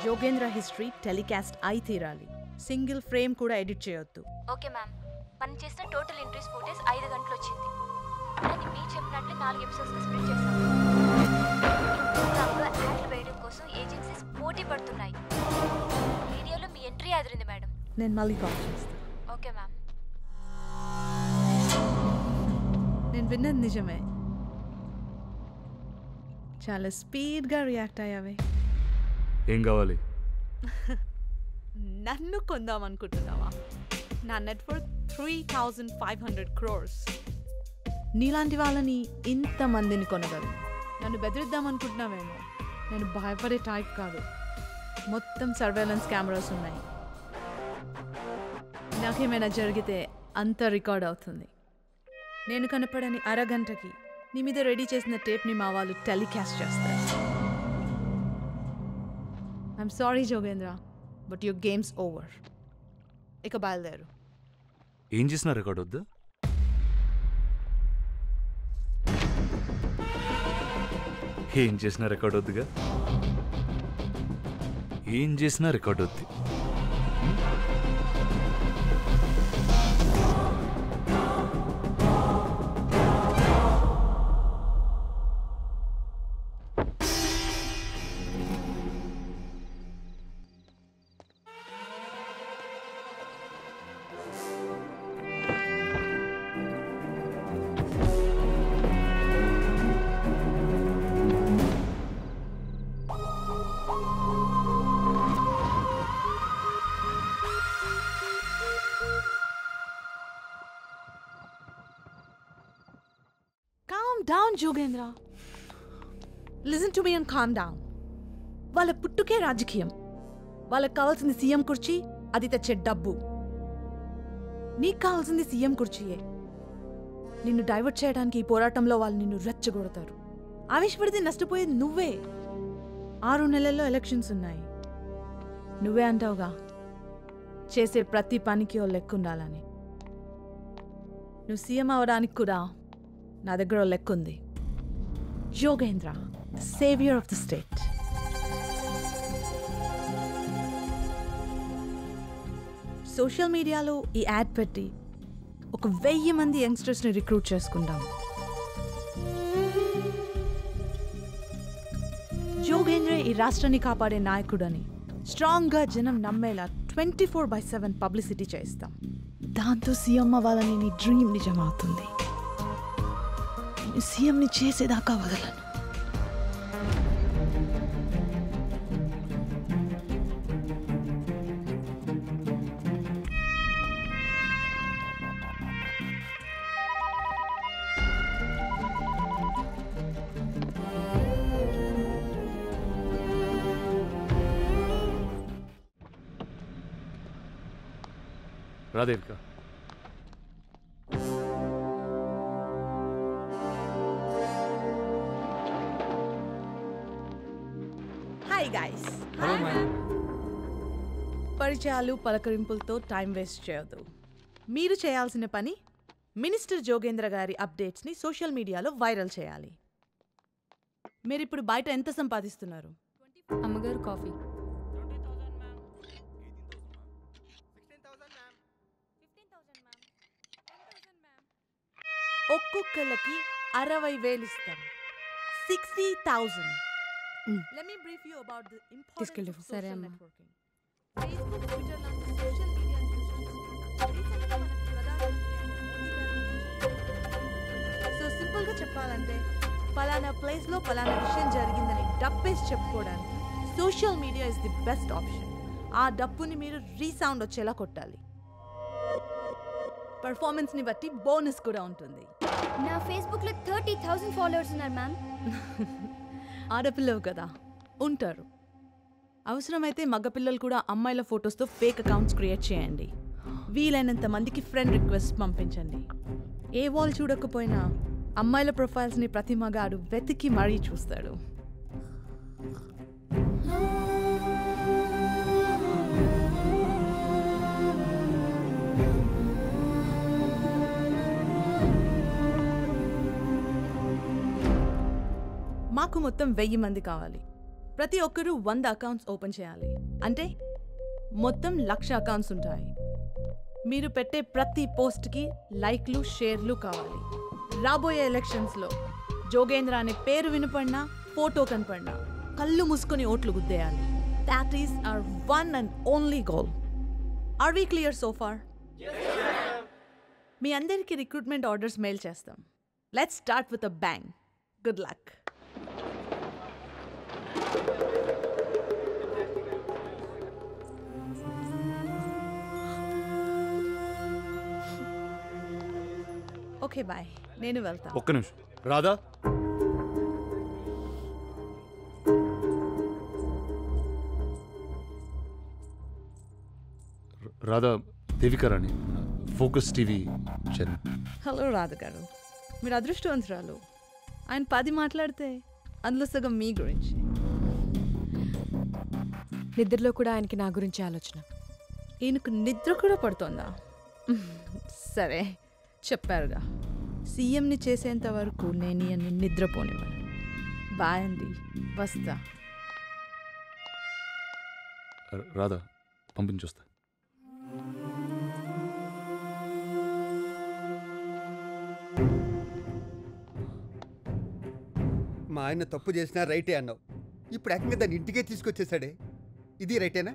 Yogendra history telecast అయి తీరాలి single frame కూడా ఎడిట్ చేయొద్దు ఓకే మ్యామ్ మనం చేసిన టోటల్ ఇంట్రెస్ట్ ఫుటేజ్ ఐదు గంటలు వచ్చింది అది మీరు చెప్పినట్లు నాలుగు ఎపిసోడ్స్కి స్ప్లిట్ చేస్తాం ప్రోగ్రామ్లో యాడ్లు వేయడం కోసం ఏజెన్సీస్ పోటీ పడుతున్నాయి వీడియోలో మీ ఎంట్రీ అదిరింది మేడం నేను మళ్ళీ కాల్ చేస్తాను ఓకే మ్యామ్ నేను విన్నది నిజమే చాలా స్పీడ్గా రియాక్ట్ అయ్యావే ఏం కావాలి నన్ను కొందాం అనుకుంటున్నావా నా network three thousand five hundred crores నీలాంటి వాళ్ళని ఇంతమందిని కొనగలరు నన్ను బెదిరిద్దాం అనుకుంటున్నావేమో నేను భయపడే టైప్ కాదు మొత్తం సర్వేలెన్స్ కెమెరాస్ ఉన్నాయి నాకేమైనా జరిగితే అంత రికార్డ్ అవుతుంది నేను కనపడని అరగంటకి నీ మీద రెడీ చేసిన టేప్ని మా వాళ్ళు టెలికాస్ట్ చేస్తారు I'm sorry Jogendra but your game's over ఇక బయలుదేరు ఏం చేసినా రికార్డ్ వద్దా ఏం చేసినా రికార్డ్ వద్దుగా ఏం చేసినా రికార్డ్ వద్ది calm down Jogendra listen to me and calm down వాళ్ళ పుట్టుకే రాజకీయం వాళ్ళకి కావాల్సింది సీఎం కుర్చీ అది తెచ్చే డబ్బు నీకు కావాల్సింది సీఎం కుర్చీయే నిన్ను డైవర్ట్ చేయడానికి ఈ పోరాటంలో వాళ్ళు నిన్ను రెచ్చగొడతారు ఆవేశపడితే నష్టపోయేది నువ్వే ఆరు నెలల్లో ఎలక్షన్స్ ఉన్నాయి నువ్వే అంటావుగా చేసే ప్రతి పనికి ఓ లెక్క ఉండాలని నువ్వు సీఎం అవడానికి కూడా నా దగ్గర ఓ లెక్క ఉంది Yogendra saviour of the state social మీడియాలో ఈ యాడ్ పెట్టి ఒక వెయ్యి మంది యంగ్స్టర్స్ని రిక్రూట్ చేసుకుందాం యోగేంద్ర ఈ రాష్ట్రాన్ని కాపాడే నాయకుడని స్ట్రాంగ్గా జనం నమ్మేలా twenty four by seven publicity చేస్తాం దాంతో సీఎం అవ్వాలని నీ డ్రీమ్ నిజమవుతుంది నేను సీఎంని చేసేదాకా వదలను రాదేవిక హాయ్ గైస్ పరిచయాలు పలకరింపులతో టైం వేస్ట్ చేయొద్దు మీరు చేయాల్సిన పని మినిస్టర్ జోగేంద్ర గారి అప్డేట్స్ని సోషల్ మీడియాలో వైరల్ చేయాలి మీరు ఇప్పుడు బయట ఎంత సంపాదిస్తున్నారు అమ్మగారు కాఫీ ఒక్కొక్కళ్ళకి అరవై వేలు ఇస్తాం sixty thousand let me brief you about the importance తీసుకెళ్ళు. ఆఫ్ సరే సోషల్ అమ్మా. నెట్వర్కింగ్ ఫేస్బుక్ ట్విట్టర్ లాంటి సోషల్ మీడియాని యూజ్ చేస్తూ సో సింపుల్ గా చెప్పాలంటే పలానా ప్లేస్ లో పలానా విషయం జరిగిందని డబ్బేసి చెప్పుకోవడానికి social media is the best option ఆ డబ్బుని మీరు రీసౌండ్ వచ్చేలా కొట్టాలి పర్ఫార్మెన్స్ ని బట్టి బోనస్ కూడా ఉంటుంది నా ఫేస్బుక్లో థర్టీ థౌసండ్ ఫాలోవర్స్ ఉన్నారు మ్యామ్ ఆడపిల్లవు కదా ఉంటారు అవసరమైతే మగపిల్లలు కూడా అమ్మాయిల ఫొటోస్తో ఫేక్ అకౌంట్స్ క్రియేట్ చేయండి వీలైనంత మందికి ఫ్రెండ్ రిక్వెస్ట్ పంపించండి ఏ వాల్ చూడకపోయినా అమ్మాయిల ప్రొఫైల్స్ని ప్రతి మగాడు వెతికి మరీ చూస్తాడు మాకు మొత్తం వెయ్యి మంది కావాలి ప్రతి ఒక్కరూ వంద అకౌంట్స్ ఓపెన్ చేయాలి అంటే మొత్తం లక్ష అకౌంట్స్ ఉంటాయి మీరు పెట్టే ప్రతి పోస్ట్కి లైక్లు షేర్లు కావాలి రాబోయే ఎలక్షన్స్లో జోగేంద్ర అనే పేరు వినపడినా ఫోటో కనపడినా కళ్ళు మూసుకొని ఓట్లు గుద్దేయాలి that is our one and only goal are we clear so far మీ అందరికీ రిక్రూట్మెంట్ ఆర్డర్స్ మెయిల్ చేస్తాం let's start with a bang good luck okay boy నేను వెళ్తా ఒక్క నిమిషం రాధా ర- Radha Devika Rani focus TV channel hello Radha garu మీరు అదృష్టవంతురాలు ఆయన పది మాట్లాడితే అందులో సగం మీ గురించి నిద్రలో కూడా ఆయనకి నా గురించి ఆలోచన ఈయనకు నిద్ర కూడా పడుతోందా సరే చెప్పారుగా సీఎంని చేసేంత వరకు నేను ఈయన్ని నిద్రపోనివ్వను బాయ్ అండి వస్తా ర- రాధా పంపించొస్తా మా ఆయన తప్పు చేసినా రైటే అన్నావు ఇప్పుడు ఏకంగా దాన్ని ఇంటికే తీసుకొచ్చేసాడే ఇది రైటేనా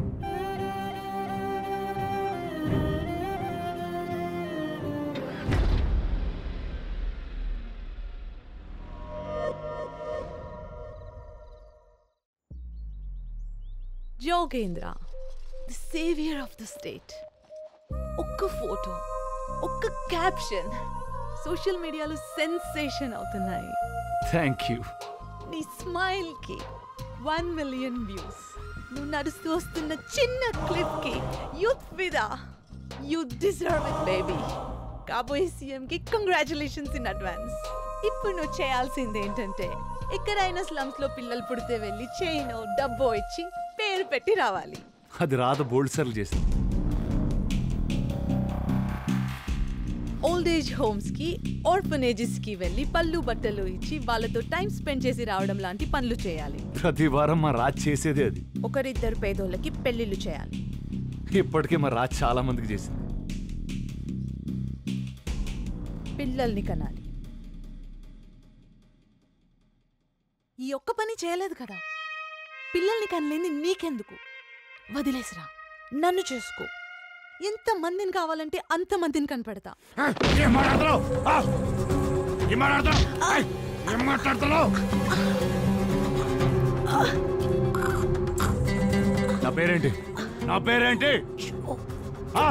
Jogendra the saviour of the state ఒక్క ఫోటో ఒక్క క్యాప్షన్ సోషల్ మీడియాలో సెన్సేషన్ అవుతున్నాయి థ్యాంక్ యూ నీ స్మైల్ కి వన్ మిలియన్ వ్యూస్ నువ్వు నడుస్తూ వస్తున్న చిన్న క్లిప్ కి యూత్ విదా యూ డిజర్వ్ ఇట్ బేబీ కాబోయే సీఎం కి కంగ్రాచులేషన్స్ ఇన్ అడ్వాన్స్ ఇప్పుడు నువ్వు చేయాల్సింది ఏంటంటే ఎక్కడైనా స్లమ్స్ లో పిల్లలు పుడితే వెళ్ళి చైనో డబ్బో ఇచ్చి పేరు పెట్టి రావాలి అది రాధ బోల్డ్ సార్లు చేసింది ఓల్డ్ ఏజ్ హోమ్స్ కి ఆర్ఫనేజెస్ కి వెళ్ళి పళ్ళు బట్టలు ఇచ్చి వాళ్ళతో టైం స్పెండ్ చేసి రావడం లాంటి పనులు చేయాలి ప్రతి వారం మా రాజ్ చేసేదే అది ఒకరిద్దరు పేదోళ్ళకి పెళ్లిళ్ళు చేయాలి ఇప్పటికే మా రాజ్ చాలా మందికి చేసింది పిల్లల్ని కనాలి ఈ ఒక్క పని చేయలేదు కదా పిల్లల్ని కనలేని నీకెందుకు వదిలేసిరా నన్ను చేసుకో ఎంత మందిని కావాలంటే అంత మందిని కనపెడతా ఏం మాట్లాడుతున్నావు ఏం మాట్లాడుతున్నావు ఏం మాట్లాడుతున్నావు నా పేరేంటి నా పేరేంటి ఆ?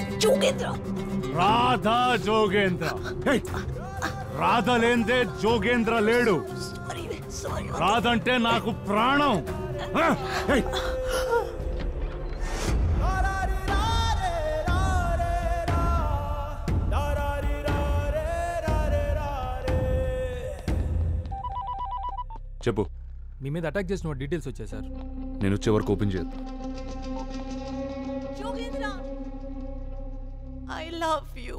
రాధా జోగేంద్ర హే! రాధ లేందే జోగేంద్ర లేడు రాధ అంటే నాకు ప్రాణం ఆ! హే! చెప్పు మీ మీద అటాక్ చేసిన డీటెయిల్స్ వచ్చాయి సార్ నేను వచ్చే వరకు ఓపెన్ చేయొద్దు జోగేంద్ర ఐ లవ్ యూ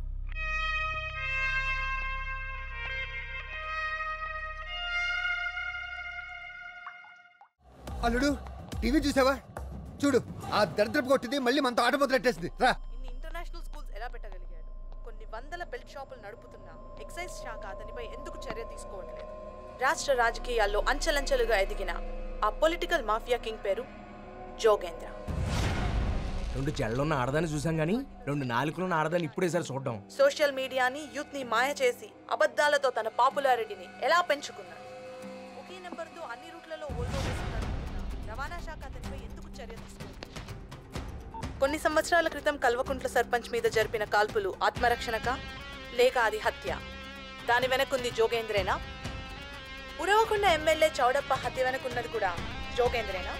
అల్లుడు టీవీ చూసావా చూడు ఆ దరిద్రపు కొట్టింది మళ్ళీ మనతో ఆట మొదలెట్టేసింది రా ఇన్ని ఇంటర్నేషనల్ స్కూల్స్ ఎలా పెట్టగలిగాడు కొన్ని వందల బెల్ట్ షాపులు నడుపుతున్నా ఎక్సైజ్ శాఖ అతనిపై ఎందుకు చర్య తీసుకోవట్లేదు రాష్ట్ర రాజకీయాల్లో అంచెలంచెలుగా ఎదిగిన ఆ పొలిటికల్ మాఫియా కింగ్ పేరు జోగేంద్ర రెండు జళ్ళున్న ఆడదాన్ని చూసాం కానీ రెండు నాలుగులున్న ఆడదాన్ని ఇప్పుడే సార్ చూడడం సోషల్ మీడియాని యూత్ ని మాయ చేసి అబద్ధాలతో తన పాపులారిటీని ఎలా పెంచుకున్నాడు ఒకే నెంబర్తో అన్ని రూట్లలో ఓల్వో వేసి నడుపుతున్న రవాణా శాఖ అతనిపై ఎందుకు చర్య తీసుకోవట్లేదు కొన్ని సంవత్సరాల క్రితం కల్వకుంట్ల సర్పంచ్ మీద జరిపిన కాల్పులు ఆత్మరక్షణక లేక అది హత్య దాని వెనకుంది జోగేంద్రేనా ఉరవకొండ ఎమ్మెల్యే చౌడప్ప హత్య వెనకున్నది కూడా జోగేంద్రేనా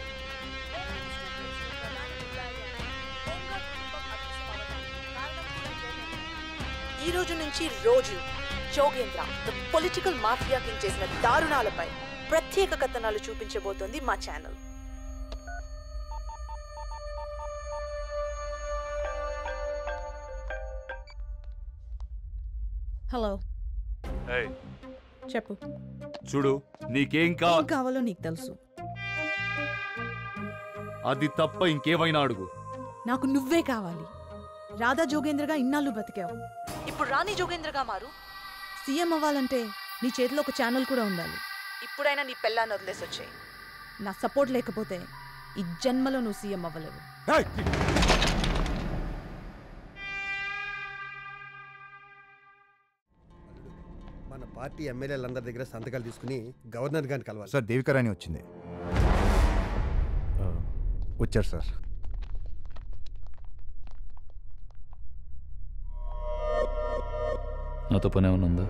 ఈ రోజు నుంచి రోజు Jogendra the political mafia king చేసిన దారుణాలపై ప్రత్యేక కథనాలు చూపించబోతోంది మా ఛానల్ హలో చెప్పు చూడు నీకేం ఏం కావాలి కావాలో నీకు తెలుసు అది తప్ప ఇంకేమైనా అడుగు నాకు నువ్వే కావాలి రాధా జోగేంద్రగా ఇన్నాళ్ళు బతికావు ఇప్పుడు రాణి జోగేంద్రగా మారు సీఎం అవ్వాలంటే నీ చేతిలో ఒక ఛానల్ కూడా ఉండాలి ఇప్పుడైనా నీ పెళ్ళాన్ని వదిలేసి వచ్చాయి నా సపోర్ట్ లేకపోతే ఈ జన్మలో నువ్వు సీఎం అవ్వలేవు మన పార్టీ ఎమ్మెల్యేలందరి దగ్గర సంతకాలు తీసుకుని గవర్నర్ గారిని కలవాలి సార్ దేవికరాణి వచ్చింది ఆ, వచ్చారు సార్ నాతో పని ఏమైనా ఉందా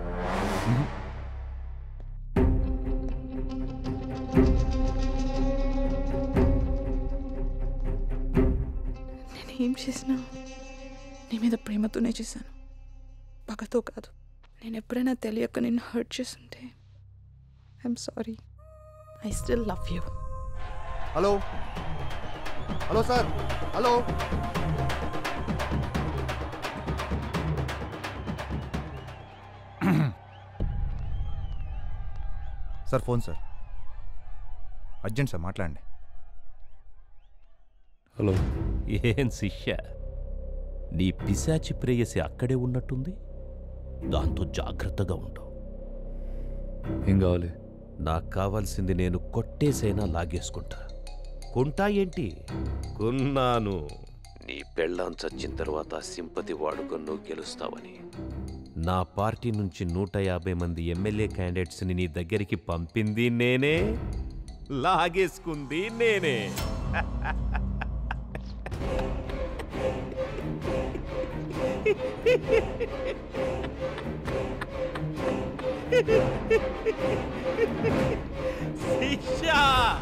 నేను ఏం చేసినా నీ మీద ప్రేమతోనే చేశాను పగతో కాదు నేను ఎప్పుడైనా తెలియక నిన్ను హర్ట్ చేస్తుంటే I'm sorry I still love you hello hello sir hello sir phone sir urgent sir మాట్లాడండి హలో ఏం శిష్య నీ పిశాచి ప్రేయసి అక్కడే ఉన్నట్టుంది దాంతో జాగ్రత్తగా ఉండు ఏం కావాలి నాకు కావాల్సింది నేను కొట్టేసైనా లాగేసుకుంటా కొంటా ఏంటి కొన్నాను నీ పెళ్ళాం చచ్చిన తర్వాత సింపతి వాడుకొని నువ్వు గెలుస్తావని నా పార్టీ నుంచి నూట యాభై మంది ఎమ్మెల్యే క్యాండిడేట్స్ని నీ దగ్గరికి పంపింది నేనే లాగేసుకుంది నేనే శిష్యా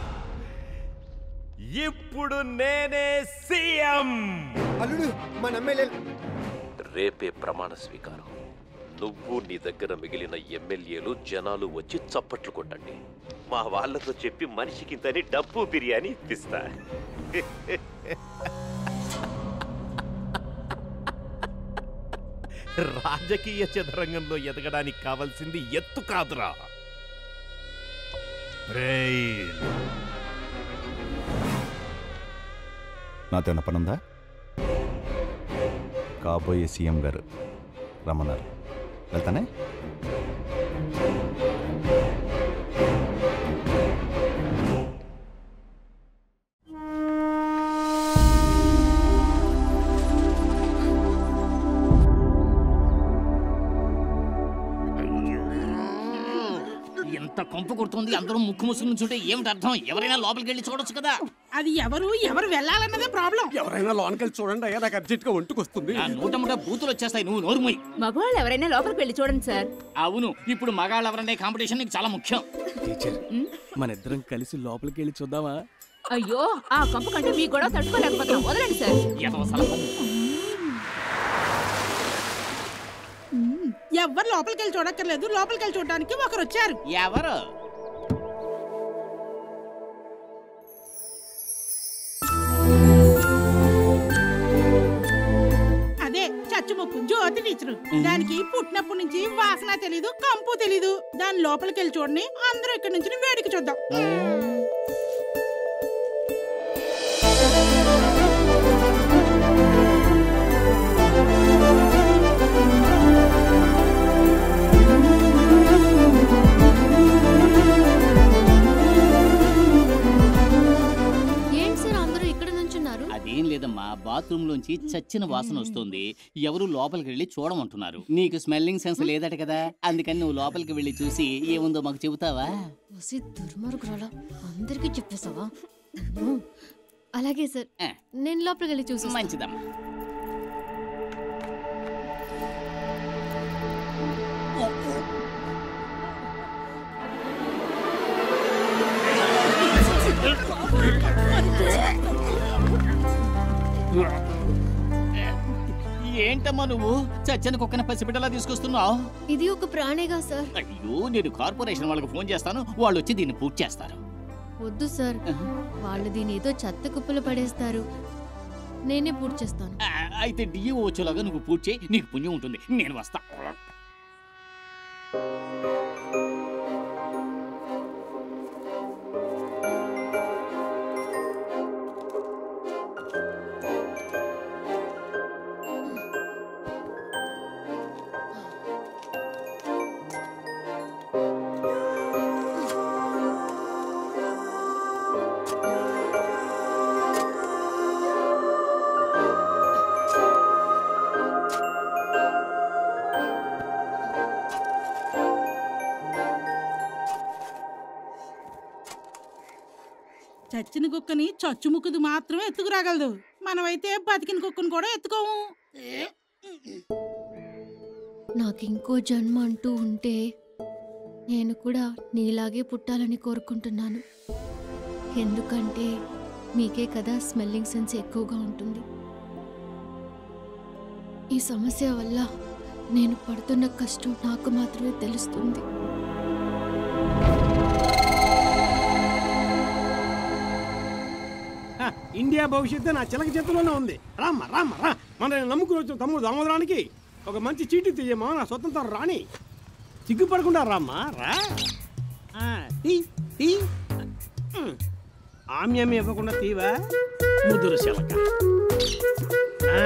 ఇప్పుడు నేనే సీఎం అల్లుడు మన ఎమ్మెల్యే రేపే ప్రమాణ స్వీకారం నువ్వు నీ దగ్గర మిగిలిన ఎమ్మెల్యేలు జనాలు వచ్చి చప్పట్లు కొట్టండి మా వాళ్ళతో చెప్పి మనిషికింతని డబ్బు బిర్యానీ ఇప్పిస్తా రాజకీయ చదరంగంలో ఎదగడానికి కావాల్సింది ఎత్తు కాదురా బ్రెయిన్ నాతో ఏమైనా పని ఉందా కాబోయే సీఎం గారు రమ్మన్నారు వెళ్తానే ఎంత కంపు కొడుతుంది అందరూ ముక్కు ముసుగు నుంచుంటే ఏమిటి అర్థం ఎవరైనా లోపలికి వెళ్ళి చూడొచ్చు కదా అది ఎవరు ఎవరు వెళ్ళాలన్నదే ప్రాబ్లం ఎవరైనా లోనకెళ్ళి చూడండి అయ్యా నాకు అర్జెంట్ గా ఒంటుకొస్తుంది ఆ నూట ముట బూతులు వచ్చేస్తాయి నువ్వు నోరు మూయి మగవాళ్ళు ఎవరైనా లోపలికి వెళ్ళి చూడండి సార్ అవును ఇప్పుడు మగాళ్ళు ఎవరనే కాంపిటీషన్ నీకు చాలా ముఖ్యం టీచర్ మన ఇద్దరం కలిసి లోపలికి వెళ్ళి చూద్దామా అయ్యో ఆ కంపు కంటే మీ గొడవ తట్టుకోలేకపోతున్నాం వదలండి సార్ ఎదవ సలహా. ఎవరు లోపలికి వెళ్ళి చూడక్కర్లేదు లోపలికి వెళ్ళి చూడడానికి ఒకరు వచ్చారు ఎవరు అదే చచ్చుముక్కు జ్యోతి టీచరు దానికి పుట్టినప్పటి నుంచి వాసన తెలీదు కంపు తెలీదు దాని లోపలికి వెళ్ళి చూడని అందరూ ఇక్కడి నుంచి వేడికి చూద్దాం ఏంటి సార్ అందరూ ఇక్కడ నుంచున్నారు అదేం లేదమ్మా బాత్రూమ్ లోంచి చచ్చిన వాసన వస్తుంది ఎవరు లోపలికి వెళ్ళి చూడమంటున్నారు నీకు స్మెల్లింగ్ సెన్స్ లేదట కదా అందుకని నువ్వు లోపలికి వెళ్ళి చూసి ఏముందో మాకు చెబుతావా వసి దుర్మార్గురాలా అందరికీ చెప్పేసావా ఉమ్. అలాగే సార్ ఆ. నేను లోపలికి వెళ్ళి చూసి మంచిదమ్మా ఏంటమ్మా నువ్వు చచ్చిన కుక్కన పసిబిడ్డలా తీసుకొస్తున్నావు ఇది ఒక ప్రాణేగా సార్ అయ్యో నేను కార్పొరేషన్ వాళ్ళకి ఫోన్ చేస్తాను వాళ్ళు వచ్చి దీన్ని పూర్తి చేస్తారు వద్దు సార్ వాళ్ళు దీని ఏదో చెత్త కుప్పలు పడేస్తారు నేనే పూర్తి చేస్తాను ఆ, అయితే డిఏ వచ్చేలాగా నువ్వు పూర్తి చేయి నీకు పుణ్యం ఉంటుంది నేను వస్తా చచ్చిన కుక్కని చచ్చుముక్కుది మాత్రమే ఎత్తుకురాగలదు మనమైతే బతికిన కుక్కను కూడా ఎత్తుకోము నాకు ఇంకో జన్మ అంటూ ఉంటే నేను కూడా నీలాగే పుట్టాలని కోరుకుంటున్నాను ఎందుకంటే మీకే కదా స్మెల్లింగ్ సెన్స్ ఎక్కువగా ఉంటుంది ఈ సమస్య వల్ల నేను పడుతున్న కష్టం నాకు మాత్రమే తెలుస్తుంది హ, ఇండియా భవిష్యత్తు నా చిలక చేతిలోనే ఉంది రామ్మ రామ్మ రా మన నమ్ముకుని వచ్చిన తమ్ముడు దామోదరానికి ఒక మంచి చీటీ తీయమ్మా నా స్వతంత్రం రాణి సిగ్గుపడకుండా రామ్మా రా ఆ, తీ తీ ఉమ్. ఆమ్యం ఇవ్వకుండా తీవా ముదురు చిలక ఆ.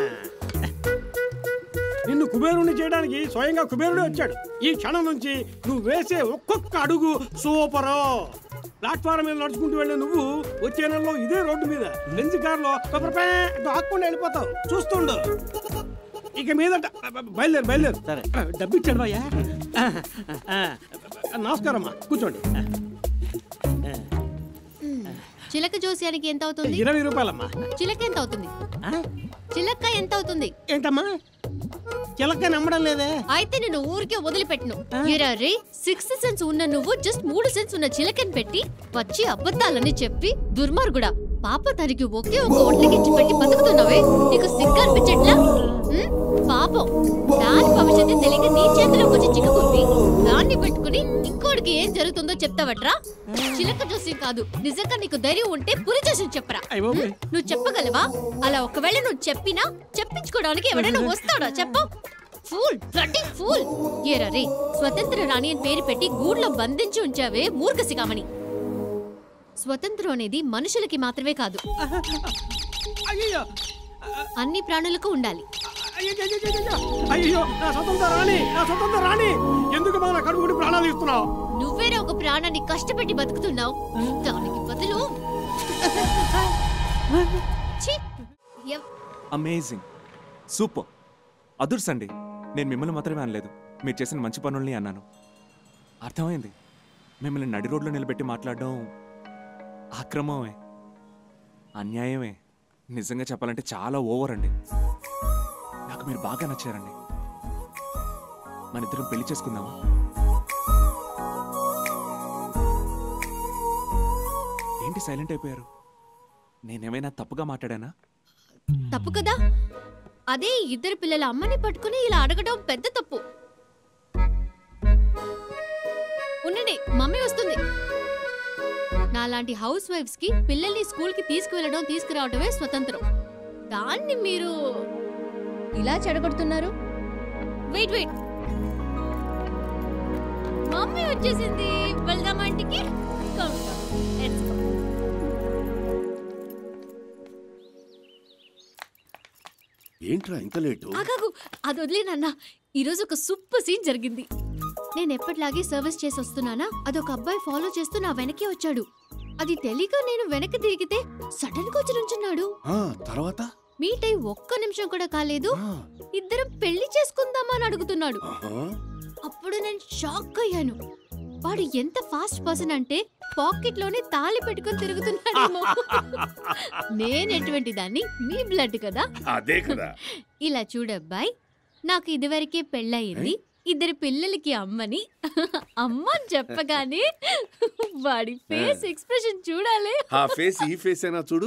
నిన్ను కుబేరుని చేయడానికి స్వయంగా కుబేరుడే వచ్చాడు ఈ క్షణం నుంచి నువ్వు వేసే ఒక్కొక్క అడుగు సూపరు ప్లాట్ఫారం మీద నడుచుకుంటూ వెళ్ళే నువ్వు వచ్చే నెలలో ఇదే రోడ్డు మీద బెంజ్ కారులో ఆకుండా వెళ్ళిపోతావు చూస్తుండు ఇక మీదట బయలుదేరు బయలుదేరు సరే డబ్బు ఇచ్చాడు భయ్యా నమస్కారం అమ్మా కూర్చోండి చిలక జోస్యానికి ఎంత అవుతుంది ఇరవై రూపాయలమ్మా చిలక ఎంత అవుతుంది చిలక ఎంత అవుతుంది ఏంటమ్మా చిలక నమ్మడం లేదే అయితే నేను ఊరికే వదిలిపెట్టను ఎరా రే సిక్స్త్ సెన్స్ ఉన్న నువ్వు జస్ట్ మూడు సెన్స్ ఉన్న చిలకని పెట్టి వచ్చి అబద్ధాలని చెప్పి దుర్మార్గుడా పాప తనకి ఒకే ఒక ఒంటకిచ్చి పెట్టి బతుకుతున్నావే నీకు సిగ్గు అనిపించట్లా ఉమ్, పాపం దాని భవిష్యత్తు తెలియక నీ చేతిలోకి వచ్చి చిక్కుకుంది దాన్ని పెట్టుకుని ఇంకోటికి ఏం జరుగుతుందో చెప్తావట్రా చిలక చూసి కాదు నిజంగా నీకు ధైర్యం ఉంటే పురి చేసి చెప్పరా అయ్య బాబోయ్. ఉమ్, నువ్వు చెప్పగలవా అలా ఒకవేళ నువ్వు చెప్పినా చెప్పించుకోవడానికి ఎవరైనా వస్తాడా చెప్పు ఫూల్ బ్లడ్డీ ఫూల్ ఏరా రే స్వతంత్ర రాణి అని పేరు పెట్టి గూడ్లో బంధించి ఉంచావే మూర్ఖసిగామని స్వతంత్రం అనేది మనుషులకి మాత్రమే కాదు అయ్యో అన్ని ప్రాణులకు ఉండాలి అయ్యో నా స్వతంత్ర రాణి నా స్వతంత్ర రాణి ఎందుకు మా నా కడుపు కొట్టి ప్రాణాలు ఇస్తున్నావు నువ్వేరే ఒక ప్రాణాన్ని కష్టపెట్టి బతుకుతున్నావు దానికి బదులు ఛీ! ఎవ్- అమేజింగ్ సూపర్ అదుర్స్ అండి నేను మిమ్మల్ని మాత్రమే అనలేదు మీరు చేసిన మంచి పనుల్ని అన్నాను అర్థమైంది మిమ్మల్ని నడి రోడ్లో నిలబెట్టి మాట్లాడడం అక్రమమే అన్యాయమే నిజంగా చెప్పాలంటే చాలా ఓవర్ అండి నాకు మీరు బాగా నచ్చారండి మన ఇద్దరం పెళ్లి చేసుకుందామా ఏంటి సైలెంట్ అయిపోయారు నేనేమైనా తప్పుగా మాట్లాడానా తప్పు కదా అదే ఇద్దరు పిల్లల అమ్మని పట్టుకుని ఇలా అడగడం పెద్ద తప్పు ఉండండి మమ్మీ వస్తుంది నాలాంటి హౌస్ వైఫ్స్ కి పిల్లల్ని స్కూల్ కి తీసుకువెళ్ళడం తీసుకురావడమే స్వతంత్రం దాన్ని మీరు ఇలా చెడగొడుతున్నారు వెయిట్ వెయిట్ మమ్మీ వచ్చేసింది వెళ్దామా ఇంటికి Come, come. Let's go. ఏంట్రా ఇంత లేటు ఆగాగు అది వదిలేనన్నా ఈరోజు ఒక సూపర్ సీన్ జరిగింది నేను ఎప్పటిలాగే సర్వీస్ చేసి వస్తున్నానా అదొక అబ్బాయి ఫాలో చేస్తూ నా వెనకే వచ్చాడు అది తెలియక నేను వెనక్కి తిరిగితే సడన్ గా వచ్చి నుంచున్నాడు ఆ, తర్వాత మీట్ అయి ఒక్క నిమిషం కూడా కాలేదు ఇద్దరం పెళ్లి చేసుకుందామా అని అడుగుతున్నాడు ఆ? అప్పుడు నేను షాక్ అయ్యాను వాడు ఎంత ఫాస్ట్ పర్సన్ అంటే పాకెట్ లోనే తాళి పెట్టుకొని తిరుగుతున్నాడేమో నేను ఎటువంటి దాన్ని మీ బ్లడ్ కదా అదే కదా ఇలా చూడబ్బాయ్ నాకు ఇదివరకే పెళ్ళయింది ఇద్దరు పిల్లలకి అమ్మని అమ్మ అని చెప్పగానే వాడి ఫేస్ ఎక్స్ప్రెషన్ చూడాలి ఆ ఫేస్ ఈ ఫేస్ అయినా చూడు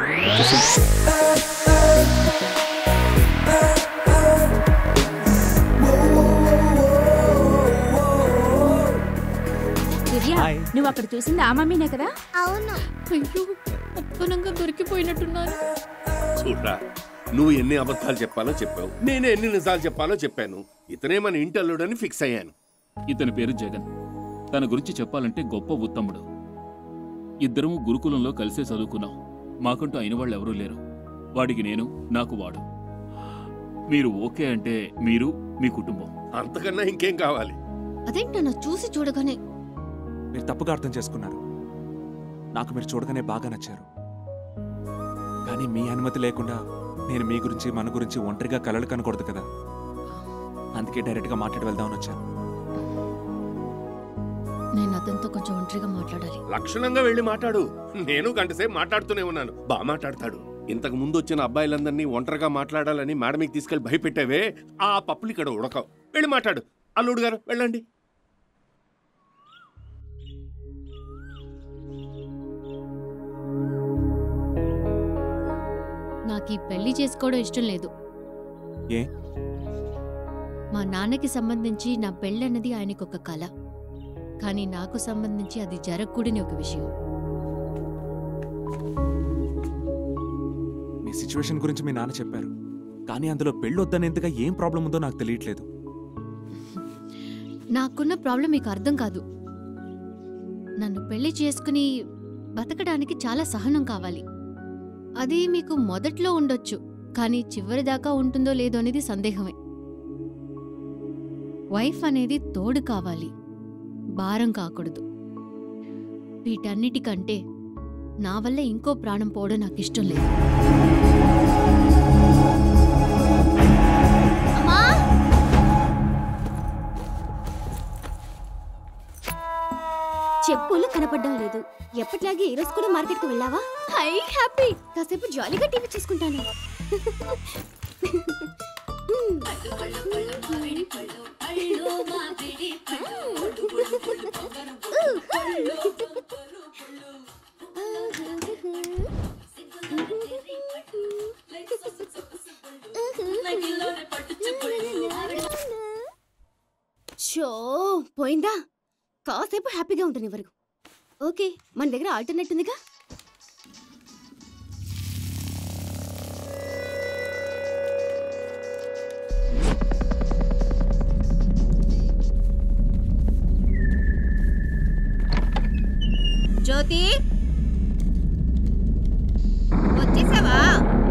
దివ్య నువ్వు అక్కడ చూసింది ఆ మమ్మీనే కదా అవును అయ్యో ఉప్పనంగా దొరికిపోయినట్టున్నాను చూడరా నువ్వు ఎన్ని అబద్ధాలు చెప్పాలో చెప్పావు నేను ఎన్ని నిజాలు చెప్పాలో చెప్పాను ఇతనే మన ఇంటల్లుడని ఫిక్స్ అయ్యాను ఇతని పేరు జగన్ తన గురించి చెప్పాలంటే గొప్ప ఉత్తముడు ఇద్దరము గురుకులంలో కలిసే చదువుకున్నాం మాకంటూ అయిన వాళ్ళు ఎవరూ లేరు వాడికి నేను నాకు వాడు మీరు ఓకే అంటే మీరు మీ కుటుంబం అంతకన్నా ఇంకేం కావాలి అదేంటి నన్ను చూసి చూడగానే మీరు తప్పుగా అర్థం చేసుకున్నారు నాకు మీరు చూడగానే బాగా నచ్చారు కానీ మీ అనుమతి లేకుండా నేను మీ గురించి మన గురించి ఒంటరిగా కలలు కనకూడదు కదా అందుకే డైరెక్ట్గా మాట్లాడి వెళ్దామని వచ్చాను నేను అతనితో కొంచెం ఒంటరిగా మాట్లాడాలి లక్షణంగా వెళ్ళి మాట్లాడు నేను గంటసేపు మాట్లాడుతూనే ఉన్నాను బాగా మాట్లాడతాడు ఇంతకు ముందు వచ్చిన అబ్బాయిలందరినీ ఒంటరిగా మాట్లాడాలని మేడమికి తీసుకెళ్లి భయపెట్టావే ఆ పప్పులు ఇక్కడ ఉడకవు వెళ్ళి మాట్లాడు అల్లుడు గారు వెళ్ళండి నాకు ఈ పెళ్లి చేసుకోవడం ఇష్టం లేదు ఏ మా నాన్నకి సంబంధించి నా పెళ్ళన్నది ఆయనకు ఒక కళ కానీ నాకు సంబంధించి అది జరగకూడని ఒక విషయం మీ సిచ్యువేషన్ గురించి మీ నాన్న చెప్పారు కానీ అందులో పెళ్ళి వద్దనేంతగా ఏం ప్రాబ్లం ఉందో నాకు తెలియట్లేదు నాకున్న ప్రాబ్లం మీకు అర్థం కాదు నన్ను పెళ్లి చేసుకుని బతకడానికి చాలా సహనం కావాలి అది మీకు మొదట్లో ఉండొచ్చు కానీ చివరి దాకా ఉంటుందో లేదో అనేది సందేహమే వైఫ్ అనేది తోడు కావాలి భారం కాకూడదు వీటన్నిటికంటే నా వల్ల ఇంకో ప్రాణం పోవడం నాకు ఇష్టం లేదు అమ్మా చెప్పులు కనపడడం లేదు ఎప్పట్లాగే ఈ రోజు కూడా మార్కెట్ కు వెళ్ళావా హై హ్యాపీ కాసేపు జాలీగా టీవీ చూసుకుంటాను షో పోయిందా కాసేపు హ్యాపీగా ఉంటుంది వరకు ఓకే మన దగ్గర ఆల్టర్నేట్ ఉందిగా జ్యోతి వచ్చేసావా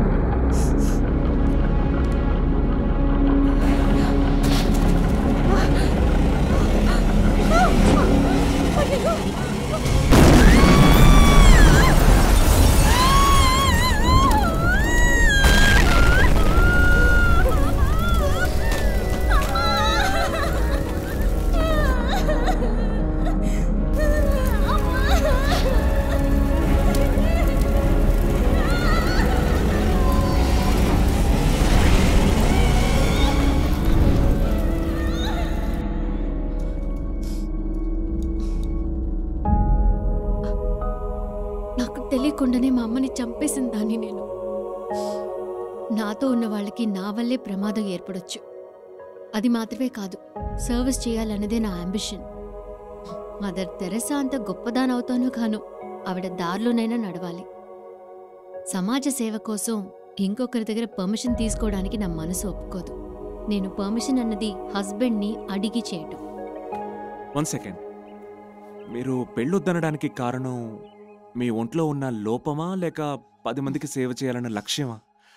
నాకు తెలియకుండానే మా అమ్మని చంపేసిన దాన్ని నేను నాతో ఉన్న వాళ్ళకి నా వల్లే ప్రమాదం ఏర్పడొచ్చు అది మాత్రమే కాదు సర్వీస్ చేయాలన్నదే నా అంబిషన్ మదర్ తెరసా అంత గొప్పదానవుతానో కాను ఆవిడ దారిలోనైనా నడవాలి సమాజ సేవ కోసం ఇంకొకరి దగ్గర పర్మిషన్ తీసుకోవడానికి నా మనసు ఒప్పుకోదు నేను పర్మిషన్ అన్నది హస్బెండ్ని అడిగి చేయటం వన్ సెకండ్ మీరు పెళ్ళొద్దనడానికి కారణం మీ ఒంట్లో ఉన్న లోపమా లేక పది మందికి సేవ చేయాలన్న లక్ష్యమా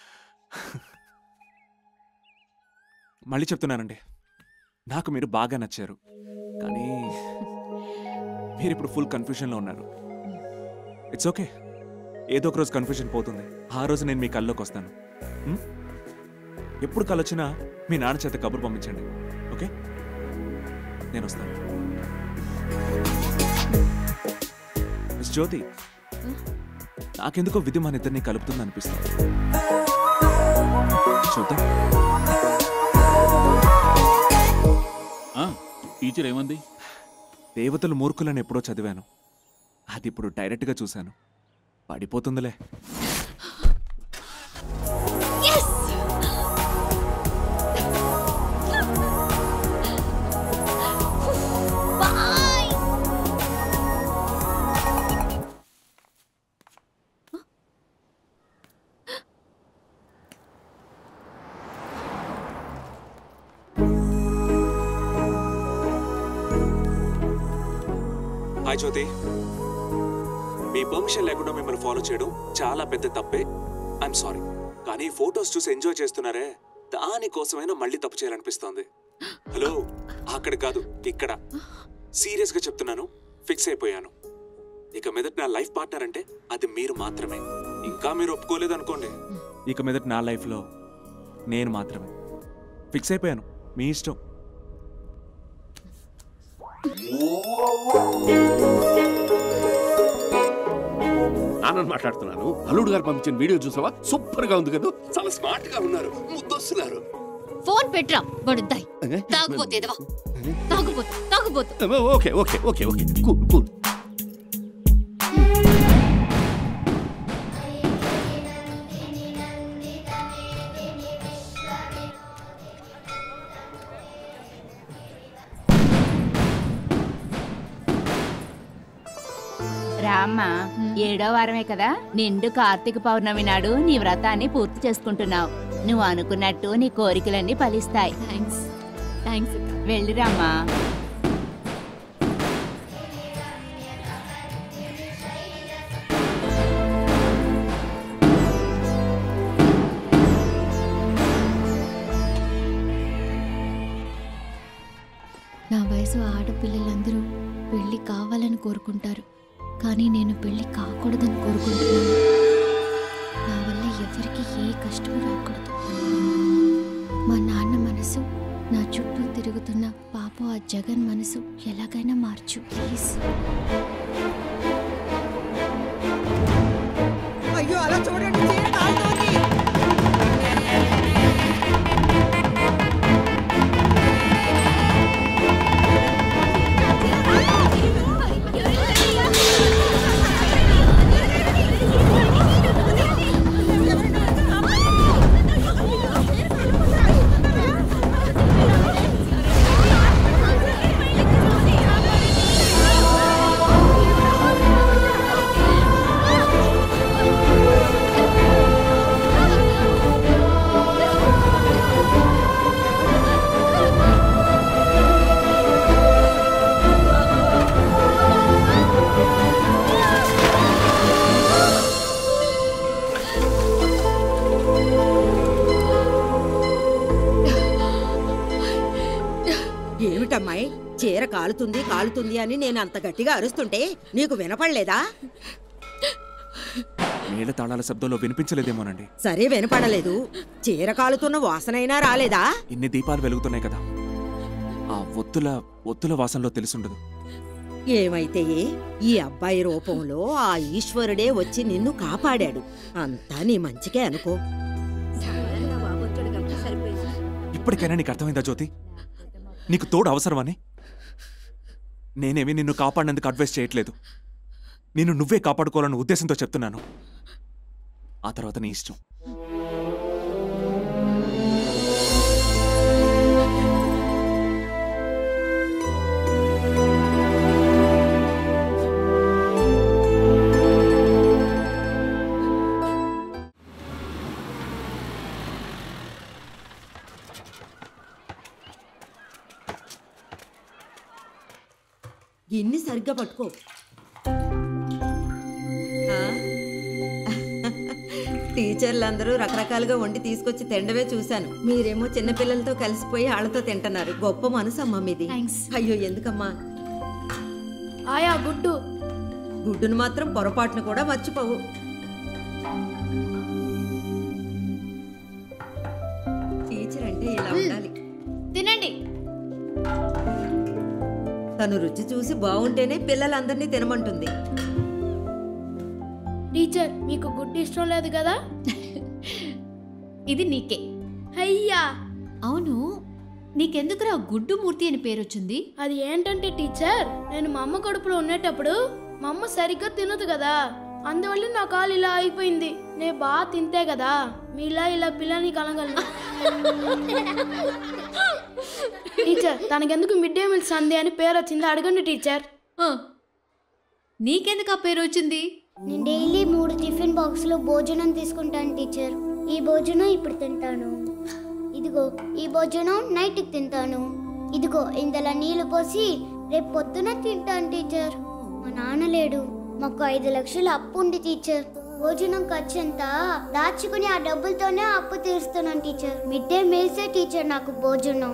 మళ్ళీ చెప్తున్నానండి నాకు మీరు బాగా నచ్చారు కానీ మీరు ఇప్పుడు ఫుల్ కన్ఫ్యూషన్లో ఉన్నారు ఇట్స్ ఓకే ఏదో ఒక రోజు కన్ఫ్యూజన్ పోతుంది ఆ రోజు నేను మీ కల్లోకి వస్తాను ఉం? ఎప్పుడు కలొచ్చినా మీ నాన్న చేత కబురు పంపించండి ఓకే నేను వస్తాను మిస్ జ్యోతి నాకెందుకో విధి మన ఇద్దరిని కలుపుతుంది అనిపిస్తుంది చూద్దాం ఆ, టీచర్ ఏమంది దేవతలు మూర్ఖులని ఎప్పుడో చదివాను అది ఇప్పుడు డైరెక్ట్గా చూశాను పడిపోతుందిలే హాయ్ జ్యోతి మీ పర్మిషన్ లేకుండా మిమ్మల్ని ఫాలో చేయడం చాలా పెద్ద తప్పే ఐఎమ్ సారీ కానీ ఫొటోస్ చూసి ఎంజాయ్ చేస్తున్నారే దానికోసమైనా మళ్ళీ తప్పు చేయాలనిపిస్తోంది హలో అక్కడ కాదు ఇక్కడ సీరియస్గా చెప్తున్నాను ఫిక్స్ అయిపోయాను ఇక మీదట నా లైఫ్ పార్ట్నర్ అంటే అది మీరు మాత్రమే ఇంకా మీరు ఒప్పుకోలేదు అనుకోండి ఇక మీదట నా లైఫ్లో నేను మాత్రమే ఫిక్స్ అయిపోయాను మీ ఇష్టం నాన్న మాట్లాడుతున్నాను అల్లుడు గారు పంపించిన వీడియో చూసావా సూపర్ గా ఉంది కదా చాలా స్మార్ట్ గా ఉన్నారు ముద్దొస్తున్నారు ఫోన్ పెట్రా బడుద్దాయి తాగుపోతే ఎదవా తాగుపోతు తాగుపోతు okay okay okay okay cool cool రామ్మా ఏడో వారమే కదా నిండు కార్తీక పౌర్ణమి నాడు నీ వ్రతాన్ని పూర్తి చేసుకుంటున్నావు నువ్వు అనుకున్నట్టు నీ కోరికలన్నీ ఫలిస్తాయి థ్యాంక్స్ థ్యాంక్స్ వెళ్ళిరామ్మా నా వయసు ఆడపిల్లలందరూ పెళ్లి కావాలని కోరుకుంటారు కానీ నేను పెళ్లి కాకూడదని కోరుకుంటున్నాను నా వల్ల ఎవరికి ఏ కష్టం రాకూడదు మా నాన్న మనసు నా చుట్టూ తిరుగుతున్న పాప ఆ జగన్ మనసు ఎలాగైనా మార్చు ప్లీజ్ అయ్యో అలా చూడండి చీర కాలుతోంది. ఏమిటమ్మాయి చీర కాలుతుంది కాలుతుంది అని నేను అంత గట్టిగా అరుస్తుంటే నీకు వినపడలేదా నీళ్ళ తాళాల శబ్దంలో వినిపించలేదేమోనండి సరే వినపడలేదు చీర కాలుతున్న వాసనైనా రాలేదా ఇన్ని దీపాలు వెలుగుతున్నాయి కదా ఆ ఒత్తుల ఒత్తుల వాసనలో తెలిసుండదు ఏమైతే ఏ, ఈ అబ్బాయి రూపంలో ఆ ఈశ్వరుడే వచ్చి నిన్ను కాపాడాడు అంతా నీ మంచికే అనుకో ఇప్పటికైనా నీకు అర్థమైందా జ్యోతి నీకు తోడు అవసరమని నేనేమి నిన్ను కాపాడినందుకు అడ్వైస్ చేయట్లేదు నిన్ను నువ్వే కాపాడుకోవాలన్న ఉద్దేశంతో చెప్తున్నాను ఆ తర్వాత నీ ఇష్టం గిన్ని సరిగ్గా పట్టుకో ఆ? టీచర్లందరూ రకరకాలుగా వండి తీసుకొచ్చి తినడమే చూశాను మీరేమో చిన్నపిల్లలతో కలిసిపోయి వాళ్ళతో తింటున్నారు గొప్ప మనసు అమ్మా మీది అయ్యో ఎందుకమ్మా ఆయా గుడ్డు గుడ్డును మాత్రం పొరపాటును కూడా మర్చిపోవు టీచర్ అంటే ఇలా ఉండాలి తినండి తను రుచి చూసి బాగుంటేనే పిల్లలందరినీ తినమంటుంది టీచర్ మీకు గుడ్డు ఇష్టం లేదు కదా ఇది నీకే అయ్యా అవును నీకెందుకురా గుడ్డు మూర్తి అని పేరు వచ్చింది అది ఏంటంటే టీచర్ నేను మా అమ్మ కడుపులో ఉండేటప్పుడు మా అమ్మ సరిగ్గా తినదు కదా అందువల్ల నా కాలు ఇలా అయిపోయింది నేను బాగా తింటే కదా మీలా ఇలా పిల్లని కలగలను టీచర్ తనకెందుకు మిడ్ డే మీల్ సందే అని పేరు వచ్చింది అడగండి టీచర్ నీకెందుకు ఆ పేరు వచ్చింది నేను డైలీ మూడు టిఫిన్ బాక్స్లో భోజనం తీసుకుంటాను టీచర్ ఈ భోజనం ఇప్పుడు తింటాను ఇదిగో ఈ భోజనం నైట్కి తింటాను ఇదిగో ఇందులో నీళ్లు పోసి రేపు పొద్దున తింటాను టీచర్ మా నాన్న లేడు మాకు ఐదు లక్షలు అప్పు ఉంది టీచర్ భోజనం ఖర్చు ఎంత దాచుకుని ఆ డబ్బులతోనే అప్పు తీరుస్తున్నాను టీచర్ మిడ్ డే మీల్సే టీచర్ నాకు భోజనం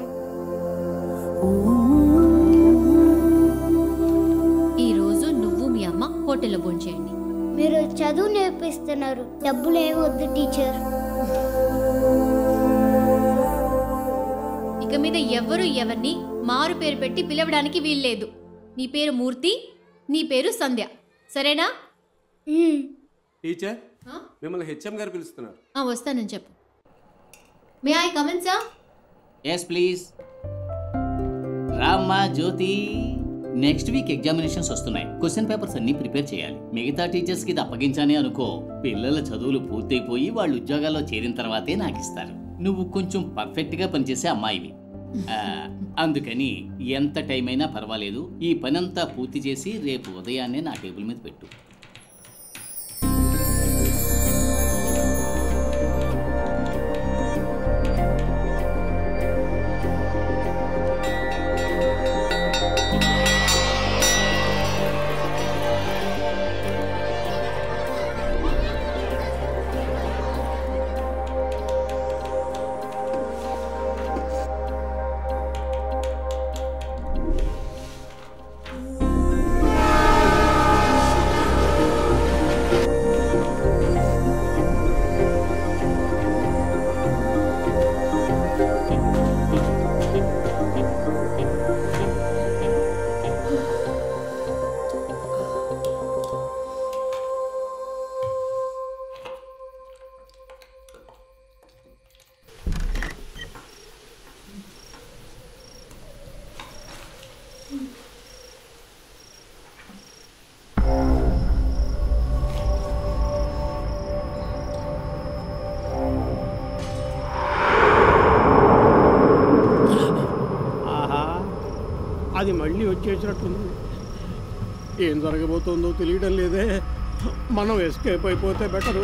ఈ రోజు నువ్వు మీ అమ్మ హోటల్లో భోంచేయండి మీరు చదువు నేర్పిస్తున్నారు డబ్బులు ఏమొద్దు టీచర్ ఇక మీద ఎవరు ఎవరిని మారు పేరు పెట్టి పిలవడానికి వీల్లేదు నీ పేరు మూర్తి నీ పేరు సంధ్య సరేనా టీచర్ మిమ్మల్ని హెచ్ఎం గారు పిలుస్తున్నారు ఆ, వస్తానని చెప్పు may I come in sir yes please రామ్మా జ్యోతి నెక్స్ట్ వీక్ ఎగ్జామినేషన్స్ వస్తున్నాయి క్వశ్చన్ పేపర్స్ అన్ని ప్రిపేర్ చేయాలి మిగతా టీచర్స్ కి ఇది అప్పగించానే అనుకో పిల్లల చదువులు పూర్తయిపోయి వాళ్ళు ఉద్యోగాల్లో చేరిన తర్వాతే నాకు ఇస్తారు నువ్వు కొంచెం పర్ఫెక్ట్ గా పనిచేసే అమ్మాయివి ఆ, అందుకని ఎంత టైం అయినా పర్వాలేదు ఈ పనంతా పూర్తి చేసి రేపు ఉదయాన్నే నా టేబుల్ మీద పెట్టు ఆహా అది మళ్ళీ వచ్చేసినట్టుంది ఏం జరగబోతోందో తెలియడం లేదే మనం ఎస్కేప్ అయిపోతే బెటర్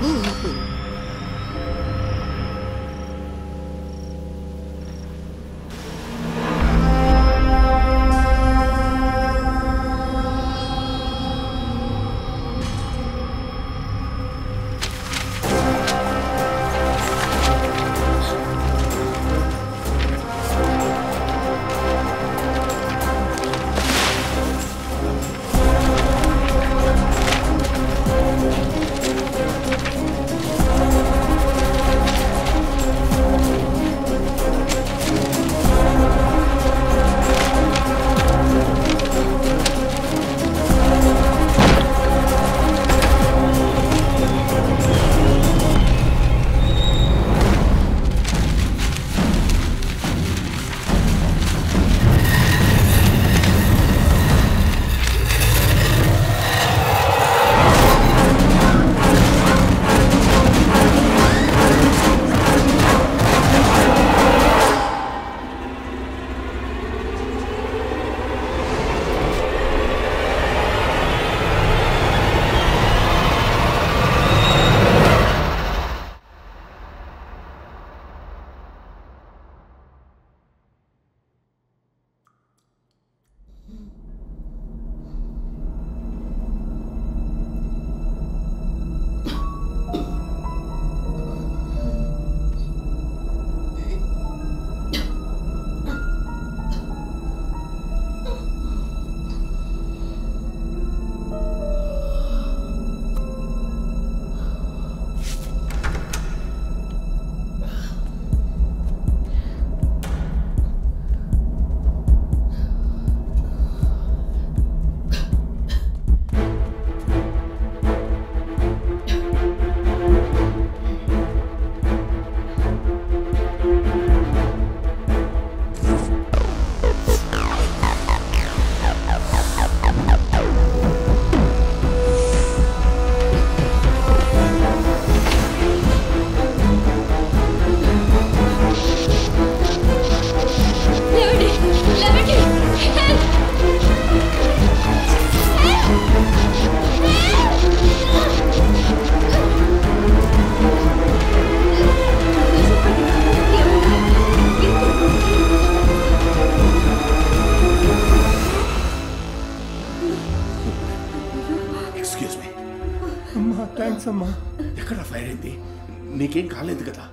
ఎక్స్క్యూజ్ మీ అమ్మా థ్యాంక్స్ అమ్మా ఎక్కడ ఫైర్ అయింది నీకేం కాలేదు కదా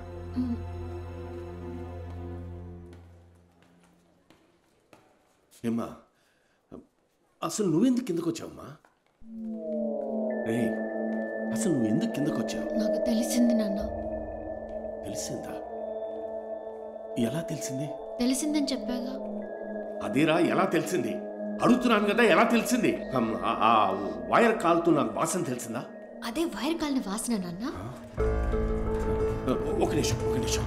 ఏమ్మా అసలు నువ్వెందుకు కిందకు వచ్చావమ్మా రే అసలు నువ్వు ఎందుకు కిందకు వచ్చావు నాకు తెలిసింది నాన్న తెలిసిందా ఎలా తెలిసింది తెలిసిందని చెప్పాగా అదేరా ఎలా తెలిసింది అడుగుతున్నాను కదా ఎలా తెలిసింది అమ్, ఆ- ఆ వైర్ కాలుతూ నాకు వాసన తెలిసిందా అదే వైర్ కాలిన వాసన నాన్న ఒక నిమిషం ఒక నిమిషం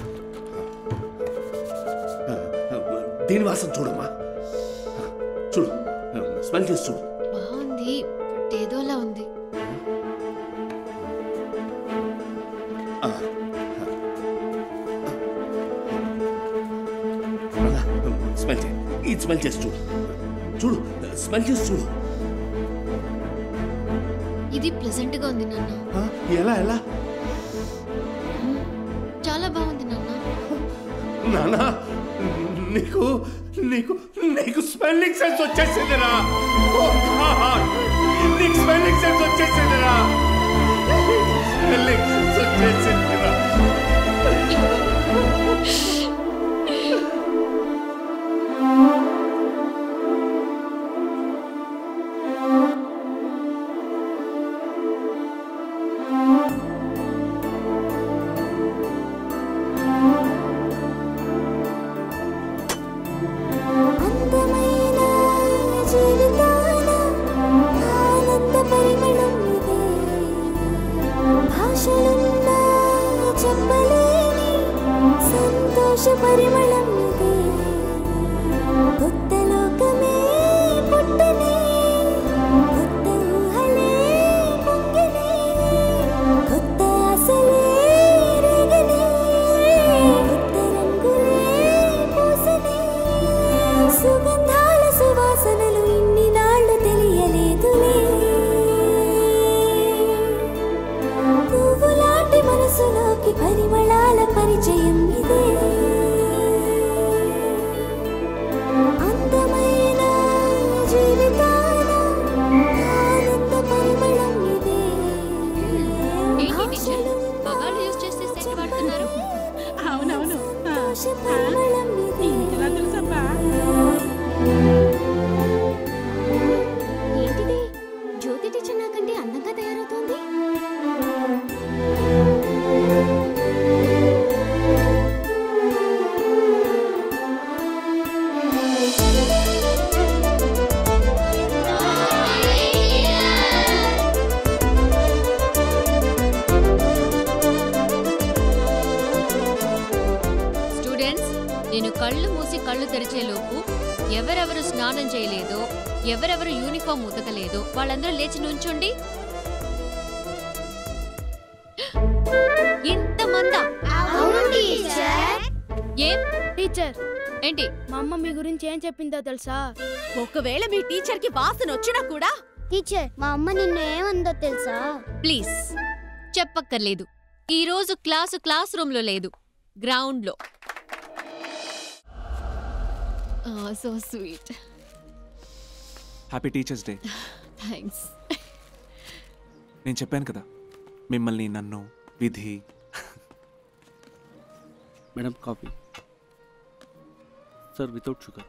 దీని వాసన చూడమ్మా చూడు స్మెల్ చేసి చూడు బాగుంది బట్ ఏదోలా ఉంది స్మెల్ చేయి ఇది స్మెల్ చేసి చూడు చూడు స్మెల్ చేసి చూడు ఇది ప్లెజెంట్ గా ఉంది నాన్న ఎలా ఎలా చాలా బాగుంది నాన్న నానా నీకు నీకు నీకు స్మెల్లింగ్ సెన్స్ వచ్చేసిందిరా ఓ గాడ్ నీకు స్మెల్లింగ్ సెన్స్ వచ్చేసిందిరా స్మెల్లింగ్ సెన్స్ వచ్చేసిందిరా అందమైన జీవితాన ఆనంద పరిమళం ఇదే భాషలున్నా చెప్పలేని సంతోష పరిమళం ఇదే కొత్త లోకమే పుట్టనే కొత్త ఊహలే పొంగనే కొత్త ఆశలే రేగనే కొత్త రంగులే పూసనే సుగంధాల సువాసనలు ఇన్ని నాళ్ళు తెలియలేదులే పువ్వులాంటి మనసులోకి పరిమళాల పరిచయం ఇదే అందమైన జీవితాన ఆనంద పరిమళం ఇదే ఏంటి టీచర్ మగాళ్ళు యూజ్ చేసే సెట్ వాడుతున్నారు అవునవును పరిమళం ఇంటిలా తెలుసబ్బా ఏంటిది జ్యోతి టీచర్ నాకంటే అందంగా తయారవుతోంది స్టూడెంట్స్ నేను కళ్ళు మూసి కళ్ళు తెరిచేలోపు ఎవరెవరు స్నానం చేయలేదో ఎవరెవరు యూనిఫామ్ ఉతకలేదో వాళ్ళందరూ లేచి నుంచోండి ఇంతమందా ఏం టీచర్ ఏంటి మా అమ్మ మీ గురించి ఏం చెప్పిందో తెలుసా ఒకవేళ మీ టీచర్ కి వాసన వచ్చినా కూడా టీచర్ మా అమ్మ నిన్ను ఏమందో తెలుసా ప్లీజ్ చెప్పక్కర్లేదు ఈ రోజు క్లాసు క్లాస్ రూమ్ లో లేదు గ్రౌండ్ లో so sweet happy teachers day thanks నేను చెప్పాను కదా మిమ్మల్ని నన్ను విధి madam coffee sir without sugar